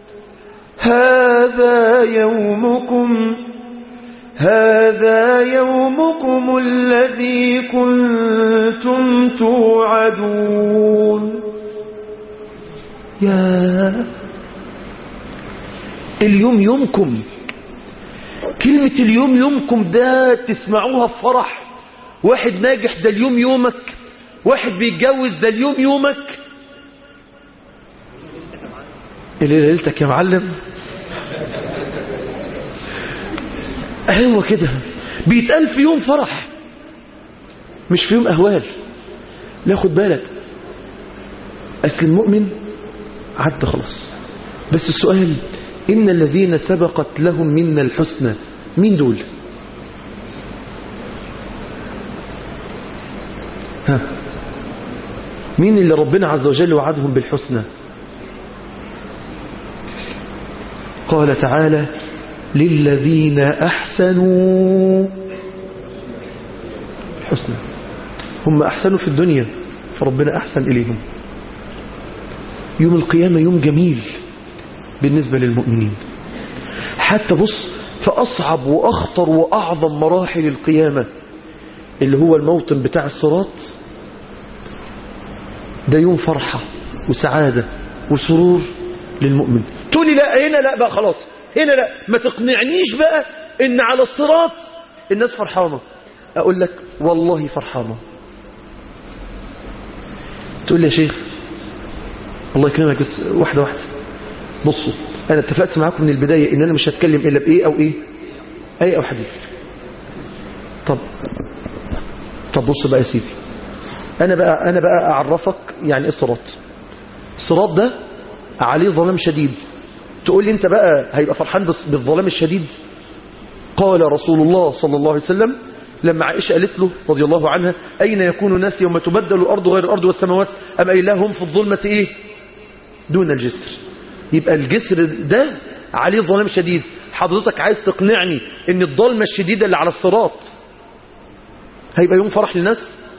هذا يومكم هذا يومكم الذي كنتم توعدون يا اليوم يومكم كلمة اليوم يومكم ده تسمعوها في فرح واحد ناجح ده اليوم يومك واحد بيتجوز ده اليوم يومك اللي ليلتك يا معلم هو كده بيتقال في يوم فرح مش في يوم أهوال لا خد بالك أصل المؤمن عدى خلاص بس السؤال إن الذين سبقت لهم منا الحسنى مين دول ها مين اللي ربنا عز وجل وعدهم بالحسنى قال تعالى للذين أحسنوا الحسنى هم أحسنوا في الدنيا فربنا أحسن إليهم يوم القيامة يوم جميل بالنسبة للمؤمنين حتى بص فأصعب وأخطر وأعظم مراحل القيامة اللي هو الموطن بتاع الصراط ده يوم فرحة وسعادة وسرور للمؤمن تقول لي لا هنا لا بقى خلاص هنا لا ما تقنعنيش بقى ان على الصراط الناس فرحانة اقول لك والله فرحانة تقول لي يا شيخ الله يكرمك بس واحدة واحدة بصوا انا اتفقت معاكم من البداية ان انا مش هتكلم الا بايه او ايه اي او حديث طب طب بص بقى يا سيدي انا بقى انا بقى اعرفك يعني ايه الصراط الصراط ده عليه ظلام شديد تقول لي انت بقى هيبقى فرحان بس- بالظلام الشديد قال رسول الله صلى الله عليه وسلم لما عائشة قالت له رضي الله عنها أين يكون الناس يوم تبدل الأرض غير الأرض والسماوات أم إلههم في الظلمة إيه دون الجسر يبقى الجسر ده عليه ظلام شديد حضرتك عايز تقنعني ان الظلمة الشديدة اللي على الصراط هيبقى يوم فرح للناس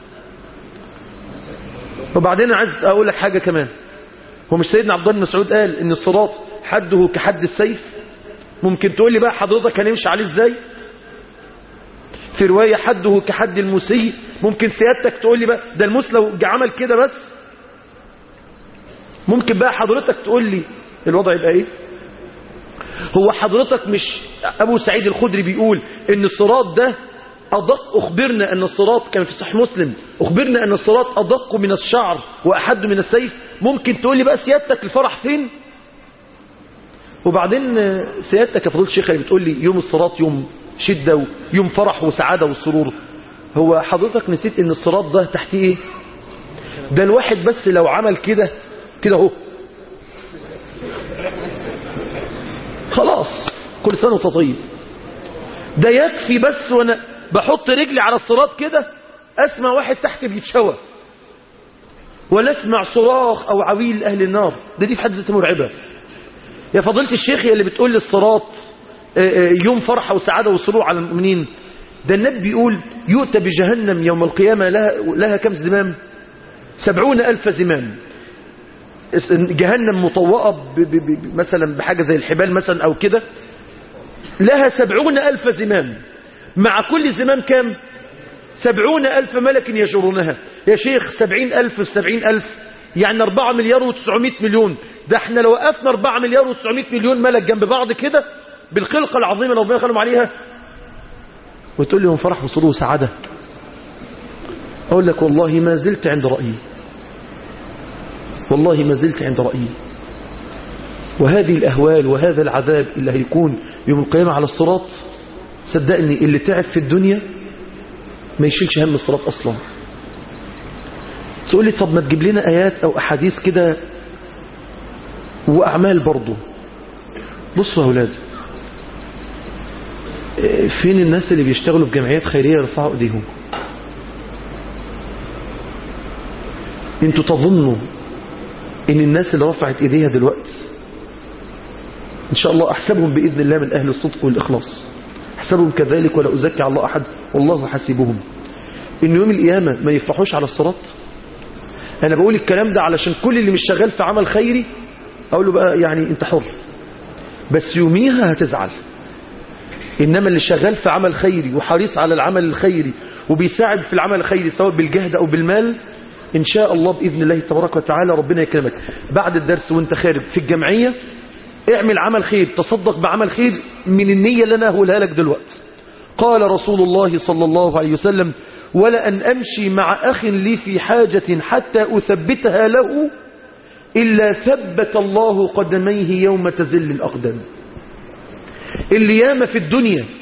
وبعدين عايز اقول لك حاجة كمان هو مش سيدنا عبد الله بن مسعود قال ان الصراط حده كحد السيف ممكن تقول لي بقى حضرتك هنمشي عليه ازاي في رواية حده كحد المسي ممكن سيادتك تقول لي بقى ده الموس لو جه عمل كده بس ممكن بقى حضرتك تقول لي الوضع يبقى ايه هو حضرتك مش ابو سعيد الخدري بيقول ان الصراط ده أدق أخبرنا أن الصراط كان في صحيح مسلم أخبرنا أن الصراط أدق من الشعر وأحد من السيف ممكن تقول لي بقى سيادتك الفرح فين وبعدين آه، سيادتك يا فضيله الشيخ اللي بتقول لي يوم الصراط يوم شدة ويوم فرح وسعادة وسرور هو حضرتك نسيت ان الصراط ده تحتيه ايه ده الواحد بس لو عمل كده كده اهو خلاص كل سنة وانت طيب ده يكفي بس وانا بحط رجلي على الصراط كده اسمع واحد تحت بيتشوى ولا اسمع صراخ او عويل اهل النار ده دي في حد ذاتها مرعبه يا فضيله الشيخ يا اللي بتقول لي الصراط آه، آه، يوم فرحه وسعاده وسرور على المؤمنين ده النبي بيقول يؤتى بجهنم يوم القيامه لها لها كم زمام سبعون ألف زمام جهنم مطوقة ب- ب- ب- مثلا بحاجة زي الحبال مثلا أو كده لها سبعون ألف زمام مع كل زمام كام سبعون ألف ملك يجرونها يا شيخ سبعين ألف في سبعين ألف يعني أربعة مليار وتسعمائة مليون ده احنا لو وقفنا أربعة مليار وتسعمائة مليون ملك جنب بعض كده بالخلقة العظيمة اللي ربنا خلهم عليها وتقول لي هم فرح وسرور وسعادة أقول لك والله ما زلت عند رأيي والله ما زلت عند رأيي وهذه الأهوال وهذا العذاب اللي هيكون يوم القيامة على الصراط صدقني اللي تعب في الدنيا ما يشيلش هم الصراط أصلا تقول لي طب ما تجيب لنا آيات أو أحاديث كده وأعمال برضه بصوا يا أولاد إيه، فين الناس اللي بيشتغلوا في جمعيات خيرية يرفعوا ايديهم انتوا تظنوا ان الناس اللي رفعت ايديها دلوقتي ان شاء الله احسبهم باذن الله من اهل الصدق والاخلاص احسبهم كذلك ولا ازكي على الله احد والله حسيبهم ان يوم القيامه ما يفرحوش على الصراط انا بقول الكلام ده علشان كل اللي مش شغال في عمل خيري اقول له بقى يعني انت حر بس يوميها هتزعل انما اللي شغال في عمل خيري وحريص على العمل الخيري وبيساعد في العمل الخيري سواء بالجهد او بالمال ان شاء الله باذن الله تبارك وتعالى ربنا يكرمك بعد الدرس وانت خارج في الجمعيه اعمل عمل خير تصدق بعمل خير من النيه اللي انا هقولها لك دلوقتي قال رسول الله صلى الله عليه وسلم ولأن أمشي مع أخ لي في حاجة حتى أثبتها له إلا ثبت الله قدميه يوم تزل الأقدام اللي ياما في الدنيا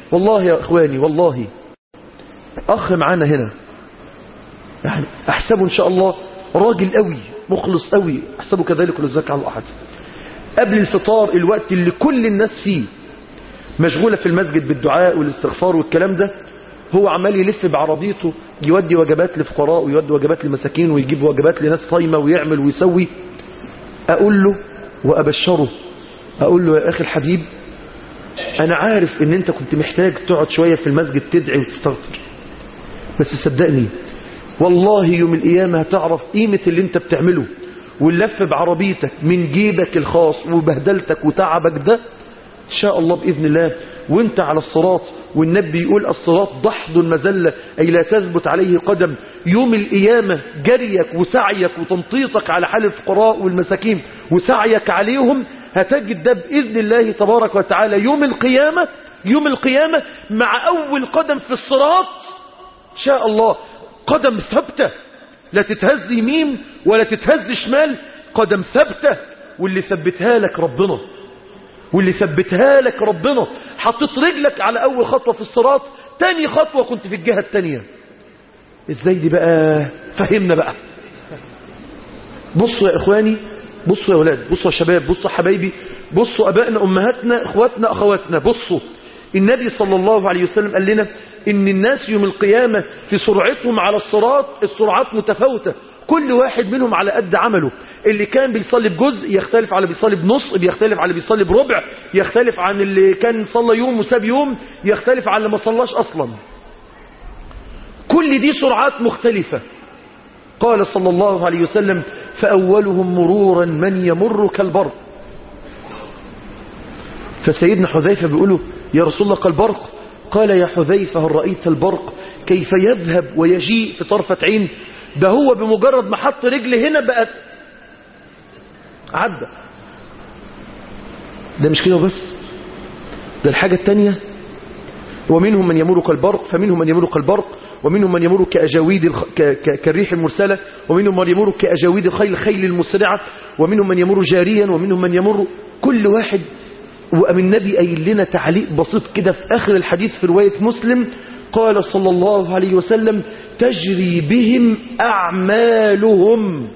والله يا إخواني والله أخ معانا هنا يعني أحسبه إن شاء الله راجل قوي مخلص قوي أحسبه كذلك للزكاة على أحد قبل الفطار الوقت اللي كل الناس فيه مشغولة في المسجد بالدعاء والاستغفار والكلام ده هو عمال يلف بعربيته يودي وجبات لفقراء ويودي وجبات لمساكين ويجيب وجبات لناس صايمة ويعمل ويسوي أقول له وأبشره أقول له يا أخي الحبيب أنا عارف إن أنت كنت محتاج تقعد شوية في المسجد تدعي وتستغفر بس صدقني والله يوم القيامة هتعرف قيمة اللي أنت بتعمله واللف بعربيتك من جيبك الخاص وبهدلتك وتعبك ده إن شاء الله بإذن الله وانت على الصراط والنبي يقول الصراط ضحض المزلة أي لا تثبت عليه قدم يوم القيامة جريك وسعيك وتنطيطك على حال الفقراء والمساكين وسعيك عليهم هتجد ده بإذن الله تبارك وتعالى يوم القيامة يوم القيامة مع أول قدم في الصراط إن شاء الله قدم ثابتة لا تتهز يمين ولا تتهز شمال قدم ثابتة واللي ثبتها لك ربنا واللي ثبتها لك ربنا حطيت رجلك على أول خطوة في الصراط تاني خطوة كنت في الجهة التانية ازاي دي بقى فهمنا بقى بصوا يا إخواني بصوا يا ولاد بصوا يا شباب بصوا يا حبايبي بصوا أبائنا أمهاتنا إخواتنا أخواتنا بصوا النبي صلى الله عليه وسلم قال لنا إن الناس يوم القيامة في سرعتهم على الصراط السرعات متفاوتة كل واحد منهم على قد عمله اللي كان بيصلي بجزء يختلف على بيصلي بنص بيختلف على بيصلي بربع يختلف عن اللي كان صلى يوم وساب يوم يختلف عن اللي ما صلاش أصلا كل دي سرعات مختلفة قال صلى الله عليه وسلم فأولهم مرورا من يمر كالبرق فسيدنا حذيفة بيقوله يا رسول الله كالبرق قال يا حذيفة هل رأيت البرق كيف يذهب ويجيء في طرفة عين ده هو بمجرد ما حط رجل هنا بقت عدى ده مش كده بس ده الحاجة التانية ومنهم من يمر كالبرق فمنهم من يمر كالبرق ومنهم من يمر كأجاويد الخ... ك... ك... كالريح المرسلة ومنهم من يمر كأجاويد الخيل الخيل المسرعة ومنهم من يمر جاريا ومنهم من يمر كل واحد وأم النبي قايل لنا تعليق بسيط كده في آخر الحديث في رواية مسلم قال صلى الله عليه وسلم تجري بهم أعمالهم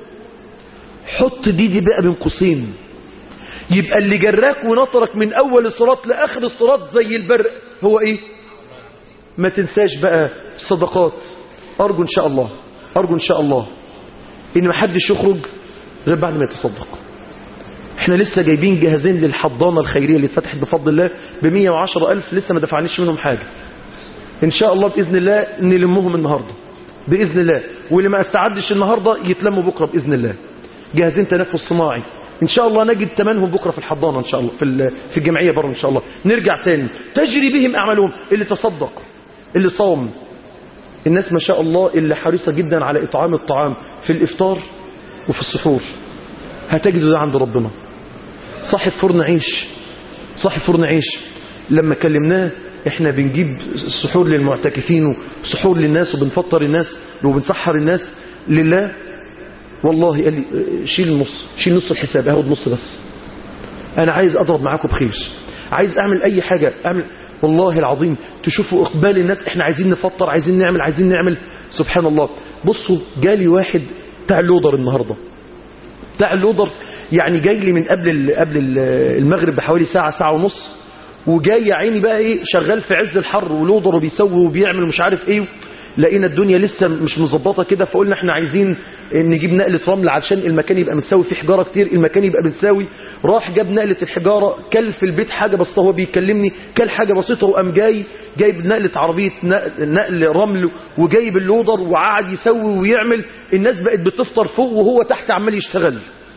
حط دي دي بقى بين قوسين يبقى اللي جراك ونطرك من أول الصراط لآخر الصراط زي البرق هو إيه ما تنساش بقى الصدقات أرجو إن شاء الله أرجو إن شاء الله إن ما حدش يخرج غير بعد ما يتصدق احنا لسه جايبين جهازين للحضانة الخيرية اللي اتفتحت بفضل الله ب 110 ألف لسه ما دفعنيش منهم حاجة ان شاء الله بإذن الله نلمهم النهاردة بإذن الله واللي ما استعدش النهاردة يتلموا بكرة بإذن الله جهازين تنفس صناعي ان شاء الله نجد ثمنهم بكرة في الحضانة ان شاء الله في في الجمعية بره ان شاء الله نرجع تاني تجري بهم اعمالهم اللي تصدق اللي صام الناس ما شاء الله اللي حريصة جدا على اطعام الطعام في الافطار وفي السحور هتجدوا ده عند ربنا صاحب فرن عيش صاحب فرن عيش لما كلمناه احنا بنجيب السحور للمعتكفين وسحور للناس وبنفطر الناس وبنسحر الناس لله والله قال لي شيل النص شيل نص الحساب هاخد نص بس انا عايز اضرب معاكم بخير عايز اعمل اي حاجة اعمل والله العظيم تشوفوا اقبال الناس احنا عايزين نفطر عايزين نعمل عايزين نعمل سبحان الله بصوا جالي واحد بتاع اللودر النهاردة بتاع اللودر يعني جاي لي من قبل ال قبل ال المغرب بحوالي ساعة ساعة ونص وجاي يا عيني بقى ايه شغال في عز الحر ولودر وبيسوي وبيعمل مش عارف ايه لقينا الدنيا لسه مش مظبطه كده فقلنا احنا عايزين نجيب نقلة رمل علشان المكان يبقى متساوي فيه حجارة كتير المكان يبقى متساوي راح جاب نقلة الحجارة كل في البيت حاجة بس هو بيكلمني كل حاجة بسيطة وقام جاي جايب نقلة عربية نقل رمل وجايب اللودر وقعد يسوي ويعمل الناس بقت بتفطر فوق وهو تحت عمال يشتغل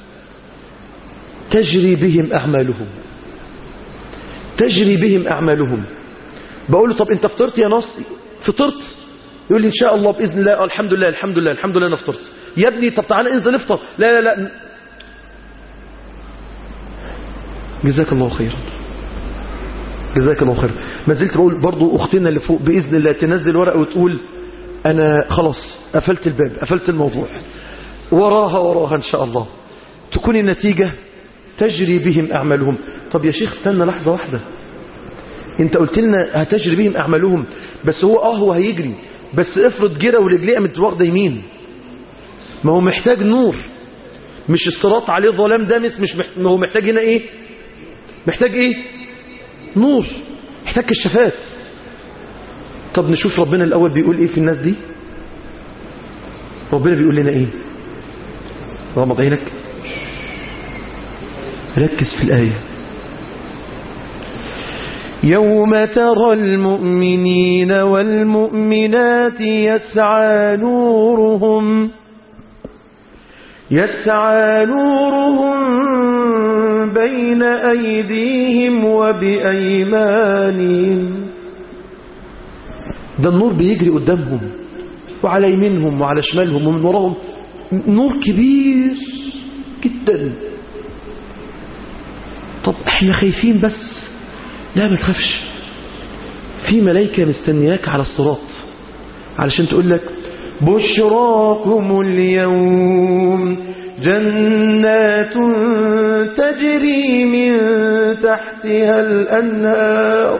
تجري بهم أعمالهم تجري بهم أعمالهم بقول له طب انت فطرت يا ناصر فطرت يقول لي ان شاء الله باذن الله الحمد لله الحمد لله الحمد لله انا فطرت يا ابني طب تعالى انزل نفطر لا لا لا جزاك الله خيرا جزاك الله خيرا ما زلت بقول برضو اختنا اللي فوق باذن الله تنزل ورقه وتقول انا خلاص قفلت الباب قفلت الموضوع وراها وراها ان شاء الله تكون النتيجه تجري بهم اعمالهم طب يا شيخ استنى لحظه واحده انت قلت لنا هتجري بهم اعمالهم بس هو اه هو هيجري بس افرض جرى ورجليه قامت واخده يمين ما هو محتاج نور مش الصراط عليه ظلام دامس مش محتاج ما هو محتاج هنا ايه محتاج ايه نور محتاج كشافات طب نشوف ربنا الاول بيقول ايه في الناس دي ربنا بيقول لنا ايه غمض عينك ركز في الآية يوم ترى المؤمنين والمؤمنات يسعى نورهم يسعى نورهم بين أيديهم وبأيمانهم ده النور بيجري قدامهم وعلى يمينهم وعلى شمالهم ومن وراهم نور كبير جدا طب احنا خايفين بس لا ما تخافش في ملائكة مستنياك على الصراط علشان تقول لك بشراكم اليوم جنات تجري من تحتها الأنهار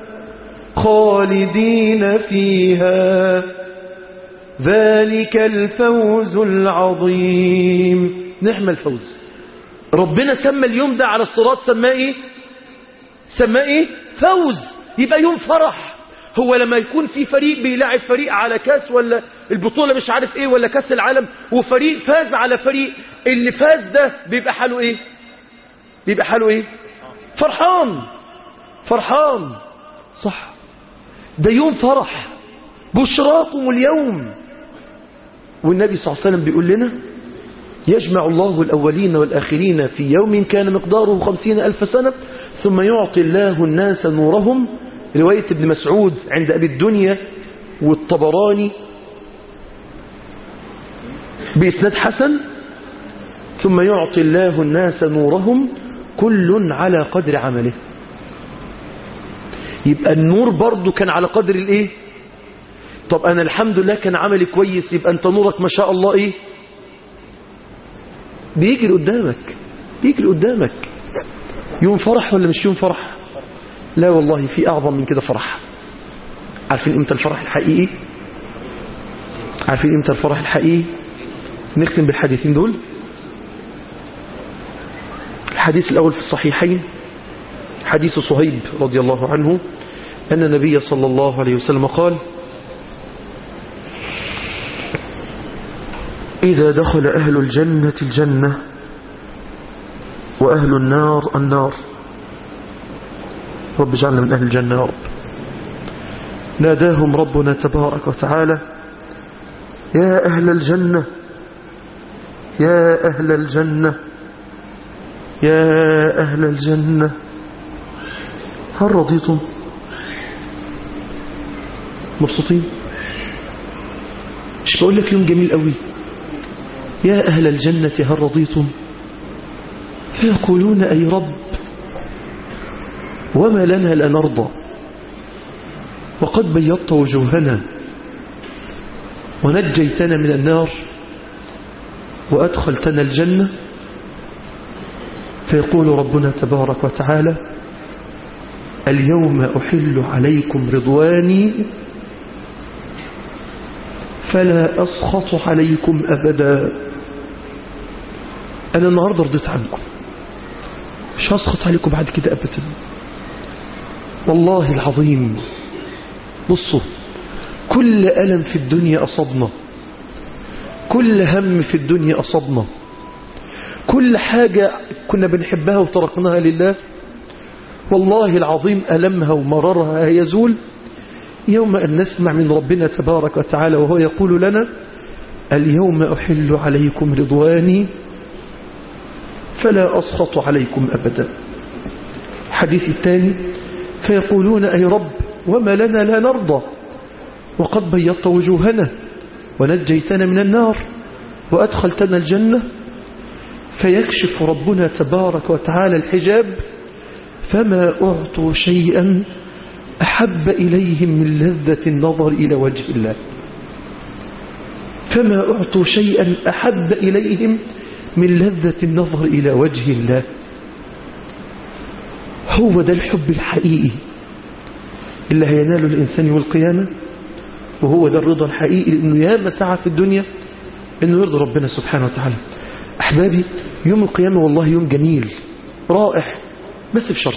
خالدين فيها ذلك الفوز العظيم نعم الفوز ربنا سمى اليوم ده على الصراط سماه ايه سماه ايه فوز يبقى يوم فرح هو لما يكون في فريق بيلاعب فريق على كاس ولا البطولة مش عارف ايه ولا كاس العالم وفريق فاز على فريق اللي فاز ده بيبقى حاله ايه بيبقى حاله ايه فرحان فرحان صح ده يوم فرح بشراكم اليوم والنبي صلى الله عليه وسلم بيقول لنا يجمع الله الأولين والآخرين في يوم كان مقداره خمسين ألف سنة ثم يعطي الله الناس نورهم رواية ابن مسعود عند أبي الدنيا والطبراني بإسناد حسن ثم يعطي الله الناس نورهم كل على قدر عمله يبقى النور برضو كان على قدر الايه طب انا الحمد لله كان عملي كويس يبقى انت نورك ما شاء الله ايه بيجري قدامك بيجري قدامك يوم فرح ولا مش يوم فرح لا والله في اعظم من كده فرح عارفين امتى الفرح الحقيقي عارفين امتى الفرح الحقيقي نختم بالحديثين دول الحديث الاول في الصحيحين حديث صهيب رضي الله عنه أن النبي صلى الله عليه وسلم قال إذا دخل أهل الجنة الجنة وأهل النار النار رب اجعلنا من أهل الجنة يا رب ناداهم ربنا تبارك وتعالى يا أهل الجنة يا أهل الجنة يا أهل الجنة هل رضيتم مبسوطين مش بقول لك يوم جميل قوي يا أهل الجنة هل رضيتم فيقولون أي رب وما لنا لا نرضى وقد بيضت وجوهنا ونجيتنا من النار وأدخلتنا الجنة فيقول ربنا تبارك وتعالى اليوم أحل عليكم رضواني فلا أسخط عليكم أبدا أنا النهاردة رضيت عنكم مش هسخط عليكم بعد كده أبدا والله العظيم بصوا كل ألم في الدنيا أصبنا كل هم في الدنيا أصبنا كل حاجة كنا بنحبها وتركناها لله والله العظيم ألمها ومررها يزول يوم أن نسمع من ربنا تبارك وتعالى وهو يقول لنا اليوم أحل عليكم رضواني فلا أسخط عليكم أبدا الحديث الثاني فيقولون أي رب وما لنا لا نرضى وقد بيضت وجوهنا ونجيتنا من النار وأدخلتنا الجنة فيكشف ربنا تبارك وتعالى الحجاب فما أعطوا شيئا أحب إليهم من لذة النظر إلى وجه الله فما أعطوا شيئا أحب إليهم من لذة النظر إلى وجه الله هو ده الحب الحقيقي اللي هيناله الإنسان يوم القيامة وهو ده الرضا الحقيقي إنه ياما سعى في الدنيا إنه يرضي ربنا سبحانه وتعالى أحبابي يوم القيامة والله يوم جميل رائع بس بشرط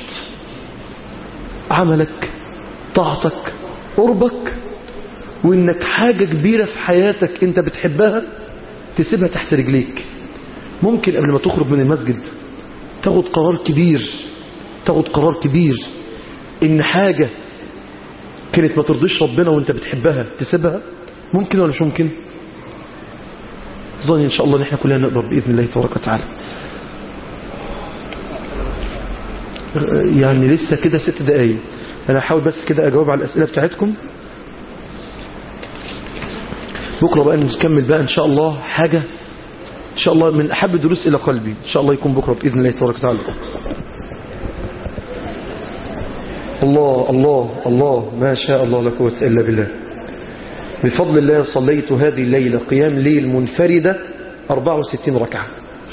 عملك طاعتك قربك وإنك حاجة كبيرة في حياتك أنت بتحبها تسيبها تحت رجليك ممكن قبل ما تخرج من المسجد تاخد قرار كبير تاخد قرار كبير ان حاجة كانت ما ترضيش ربنا وانت بتحبها تسيبها ممكن ولا مش ممكن ظني ان شاء الله ان احنا كلنا نقدر باذن الله تبارك وتعالى يعني لسه كده ست دقايق انا هحاول بس كده اجاوب على الاسئله بتاعتكم بكره بقى نكمل بقى ان شاء الله حاجه ان شاء الله من احب الدروس الى قلبي ان شاء الله يكون بكره باذن الله تبارك وتعالى الله الله الله ما شاء الله لا قوه الا بالله بفضل الله صليت هذه الليله قيام ليل منفرده 64 ركعه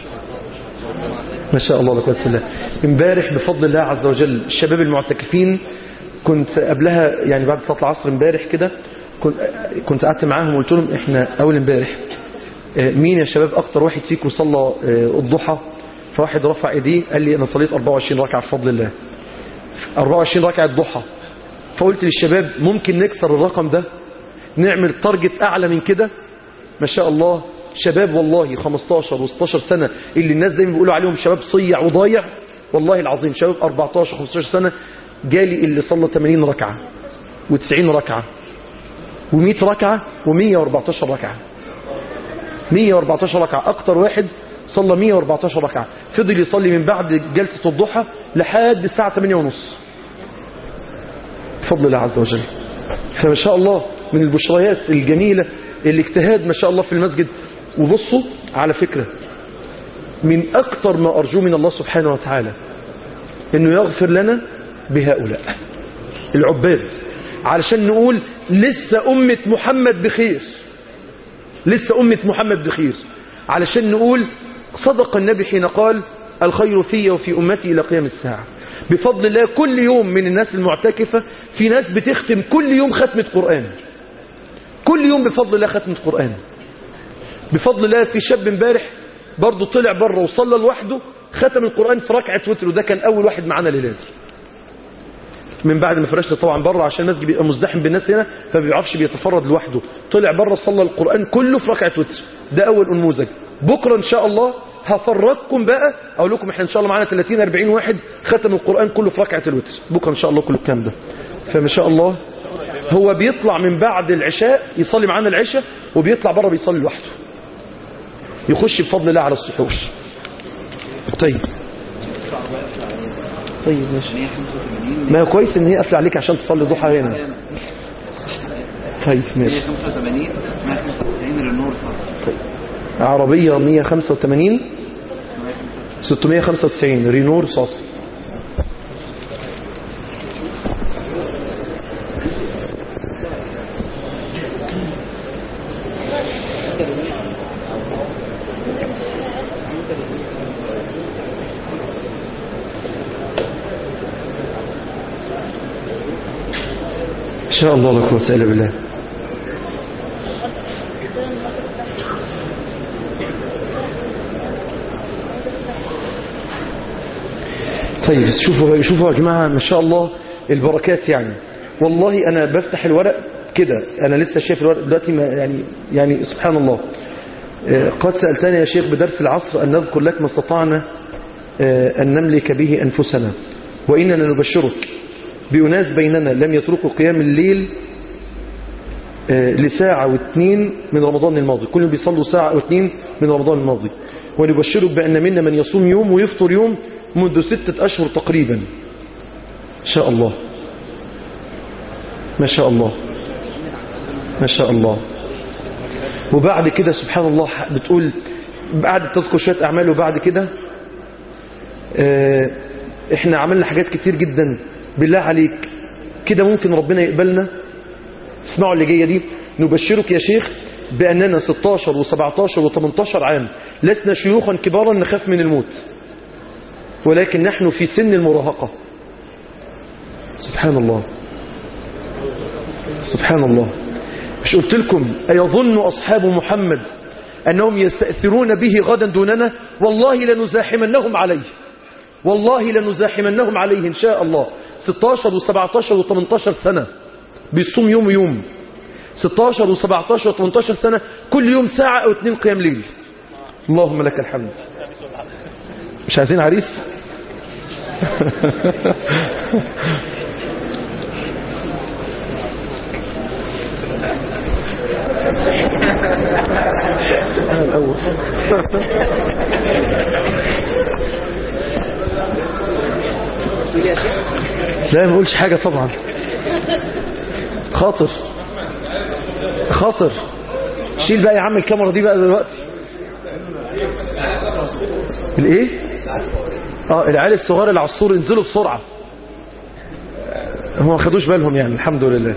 ما شاء الله لا قوه الا بالله امبارح بفضل الله عز وجل الشباب المعتكفين كنت قبلها يعني بعد صلاه العصر امبارح كده كنت كنت قعدت معاهم وقلت لهم احنا اول امبارح مين يا شباب اكتر واحد فيكم صلى الضحى فواحد رفع ايديه قال لي انا صليت 24 ركعه بفضل الله 24 ركعه ضحى فقلت للشباب ممكن نكسر الرقم ده نعمل تارجت اعلى من كده ما شاء الله شباب والله 15 و16 سنه اللي الناس دايما بيقولوا عليهم شباب صيع وضايع والله العظيم شباب 14 15 سنه جالي اللي صلى 80 ركعه و90 ركعه و100 ركعه و114 ركعه 114 ركعة أكتر واحد صلى 114 ركعة فضل يصلي من بعد جلسة الضحى لحد الساعة 8 ونص بفضل الله عز وجل فما شاء الله من البشريات الجميلة الاجتهاد ما شاء الله في المسجد وبصوا على فكرة من أكتر ما أرجو من الله سبحانه وتعالى أنه يغفر لنا بهؤلاء العباد علشان نقول لسه أمة محمد بخير لسه أمة محمد بخير علشان نقول صدق النبي حين قال الخير في وفي أمتي إلى قيام الساعة بفضل الله كل يوم من الناس المعتكفة في ناس بتختم كل يوم ختمة قرآن كل يوم بفضل الله ختمة قرآن بفضل الله في شاب امبارح برضه طلع بره وصلى لوحده ختم القرآن في ركعة وتر وده كان أول واحد معانا ليلة من بعد ما فرشنا طبعا بره عشان المسجد بيبقى مزدحم بالناس هنا فما بيعرفش بيتفرد لوحده طلع بره صلى القرآن كله في ركعة وتر ده أول نموذج بكرة إن شاء الله هفرجكم بقى أقول لكم إحنا إن شاء الله معانا 30 40 واحد ختم القرآن كله في ركعة الوتر بكرة إن شاء الله كل الكلام ده فما شاء الله هو بيطلع من بعد العشاء يصلي معانا العشاء وبيطلع بره بيصلي لوحده يخش بفضل الله على السحور طيب طيب ماشي ما هو كويس ان هي قافله عليك عشان تصلي ضحى هنا طيب ماشي 185 195 رينور طيب. عربية 185 695 رينور صاص إن شاء الله لا قوة إلا بالله طيب شوفوا شوفوا يا جماعة ما شاء الله البركات يعني والله أنا بفتح الورق كده أنا لسه شايف الورق دلوقتي ما يعني يعني سبحان الله آه، قد سألتني يا شيخ بدرس العصر أن نذكر لك ما استطعنا آه، أن نملك به أنفسنا وإننا نبشرك بأناس بيننا لم يتركوا قيام الليل آه، لساعة واثنين من رمضان الماضي كلهم بيصلوا ساعة واثنين من رمضان الماضي ونبشرك بأن منا من يصوم يوم ويفطر يوم منذ ستة أشهر تقريبا إن شاء الله ما شاء الله ما شاء الله وبعد كده سبحان الله بتقول بعد تذكر شوية أعمال وبعد كده آه، احنا عملنا حاجات كتير جدا بالله عليك كده ممكن ربنا يقبلنا اسمعوا اللي جايه دي نبشرك يا شيخ بأننا 16 و17 و18 عام لسنا شيوخا كبارا نخاف من الموت ولكن نحن في سن المراهقة سبحان الله سبحان الله مش قلت لكم أيظن أصحاب محمد أنهم يستأثرون به غدا دوننا والله لنزاحمنهم عليه والله لنزاحمنهم عليه إن شاء الله 16 و17 و18 سنة بيصوم يوم ويوم 16 و17 و18 سنة كل يوم ساعة أو اتنين قيام ليل اللهم لك الحمد مش عايزين عريس أنا الأول لا ما اقولش حاجة طبعا خاطر خاطر شيل بقى يا عم الكاميرا دي بقى دلوقتي الايه اه العيال الصغار العصور انزلوا بسرعة هم ما خدوش بالهم يعني الحمد لله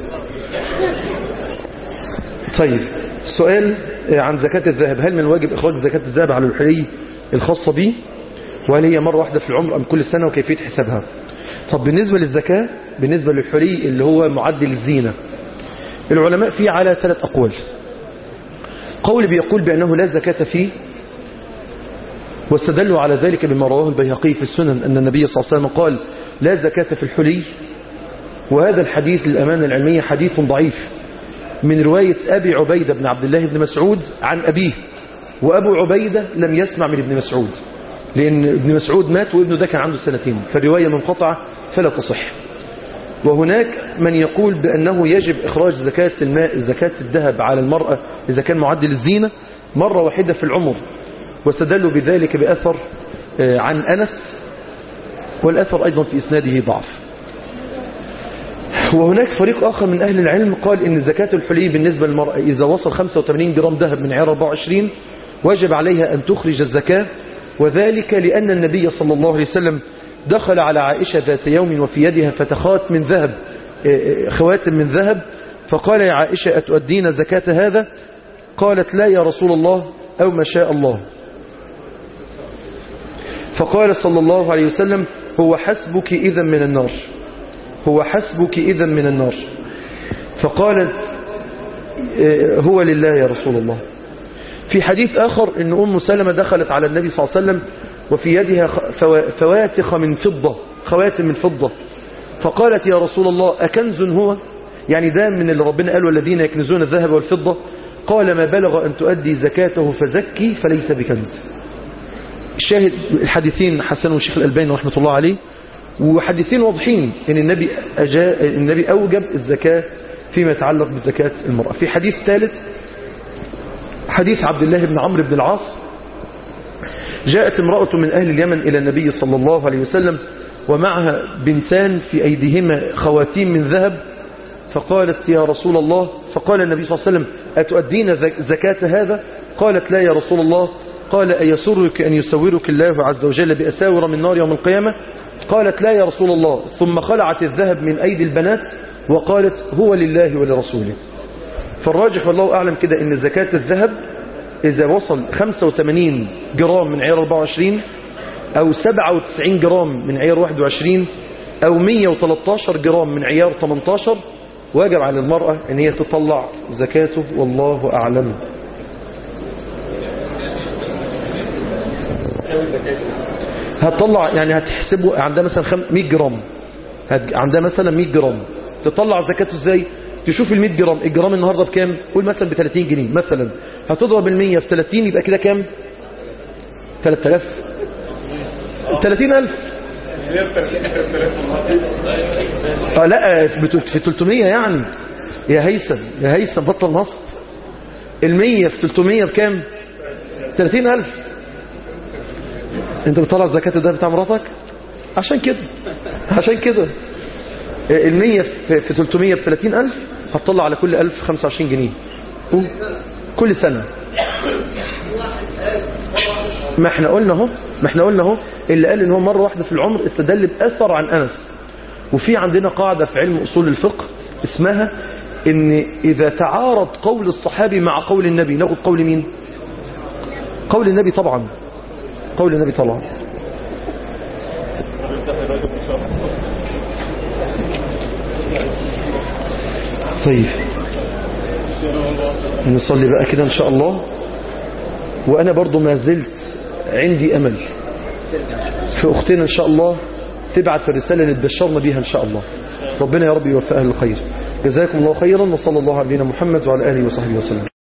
طيب سؤال عن زكاة الذهب هل من الواجب إخراج زكاة الذهب على الحلي الخاصة به وهل هي مرة واحدة في العمر أم كل سنة وكيفية حسابها طب بالنسبة للزكاة بالنسبة للحلي اللي هو معدل الزينة العلماء فيه على ثلاث أقوال قول بيقول بأنه لا زكاة فيه واستدلوا على ذلك بما رواه البيهقي في السنن أن النبي صلى الله عليه وسلم قال لا زكاة في الحلي وهذا الحديث للأمانة العلمية حديث ضعيف من رواية أبي عبيدة بن عبد الله بن مسعود عن أبيه وأبو عبيدة لم يسمع من ابن مسعود لأن ابن مسعود مات وابنه ده كان عنده سنتين فالرواية منقطعة فلا تصح وهناك من يقول بأنه يجب إخراج زكاة الماء زكاة الذهب على المرأة إذا كان معدل الزينة مرة واحدة في العمر واستدلوا بذلك بأثر عن أنس والأثر أيضا في إسناده ضعف وهناك فريق آخر من أهل العلم قال إن زكاة الحلي بالنسبة للمرأة إذا وصل 85 جرام ذهب من عيار 24 وجب عليها أن تخرج الزكاة وذلك لأن النبي صلى الله عليه وسلم دخل على عائشة ذات يوم وفي يدها فتخات من ذهب خواتم من ذهب فقال يا عائشة أتؤدين زكاة هذا قالت لا يا رسول الله أو ما شاء الله فقال صلى الله عليه وسلم هو حسبك إذا من النار هو حسبك إذا من النار فقالت هو لله يا رسول الله في حديث آخر أن أم سلمة دخلت على النبي صلى الله عليه وسلم وفي يدها فواتخ من فضة خواتم من فضة فقالت يا رسول الله أكنز هو يعني ده من اللي ربنا قال والذين يكنزون الذهب والفضة قال ما بلغ أن تؤدي زكاته فزكي فليس بكنز الشاهد الحديثين حسنه الشيخ الألباني رحمة الله عليه وحديثين واضحين ان النبي أجاء النبي أوجب الزكاة فيما يتعلق بزكاة المرأة في حديث ثالث حديث عبد الله بن عمرو بن العاص جاءت امرأة من أهل اليمن إلى النبي صلى الله عليه وسلم ومعها بنتان في أيديهما خواتيم من ذهب فقالت يا رسول الله فقال النبي صلى الله عليه وسلم أتؤدين زكاة هذا قالت لا يا رسول الله قال أيسرك أن يسورك الله عز وجل بأساور من نار يوم القيامة قالت لا يا رسول الله ثم خلعت الذهب من أيدي البنات وقالت هو لله ولرسوله فالراجح والله أعلم كده أن زكاة الذهب إذا وصل 85 جرام من عيار 24 أو 97 جرام من عيار 21 أو 113 جرام من عيار 18 واجب على المرأة أن هي تطلع زكاته والله أعلم هتطلع يعني هتحسبه عندها مثلا 100 جرام عندها مثلا 100 جرام تطلع زكاته ازاي تشوف ال 100 جرام الجرام النهارده بكام قول مثلا ب 30 جنيه مثلا هتضرب ال 100 في 30 يبقى كده كام 3000 30000 اه لا في 300 يعني يا هيثم يا هيثم بطل نصب ال 100 في 300 بكام 30000 انت بتطلع زكاة ده بتاع مراتك عشان كده عشان كده المية في 300 ب 30000 هتطلع على كل 1000 25 جنيه كل سنة ما احنا قلنا اهو ما احنا قلنا اهو اللي قال ان هو مرة واحدة في العمر استدل بأثر عن أنس وفي عندنا قاعدة في علم أصول الفقه اسمها ان إذا تعارض قول الصحابي مع قول النبي ناخد قول مين قول النبي طبعا قول النبي طبعا طيب نصلي بقى كده ان شاء الله وانا برضو ما زلت عندي امل في اختنا ان شاء الله تبعت الرسالة اللي تبشرنا بيها ان شاء الله ربنا يا رب يوفقها للخير جزاكم الله خيرا وصلى الله على نبينا محمد وعلى اله وصحبه وسلم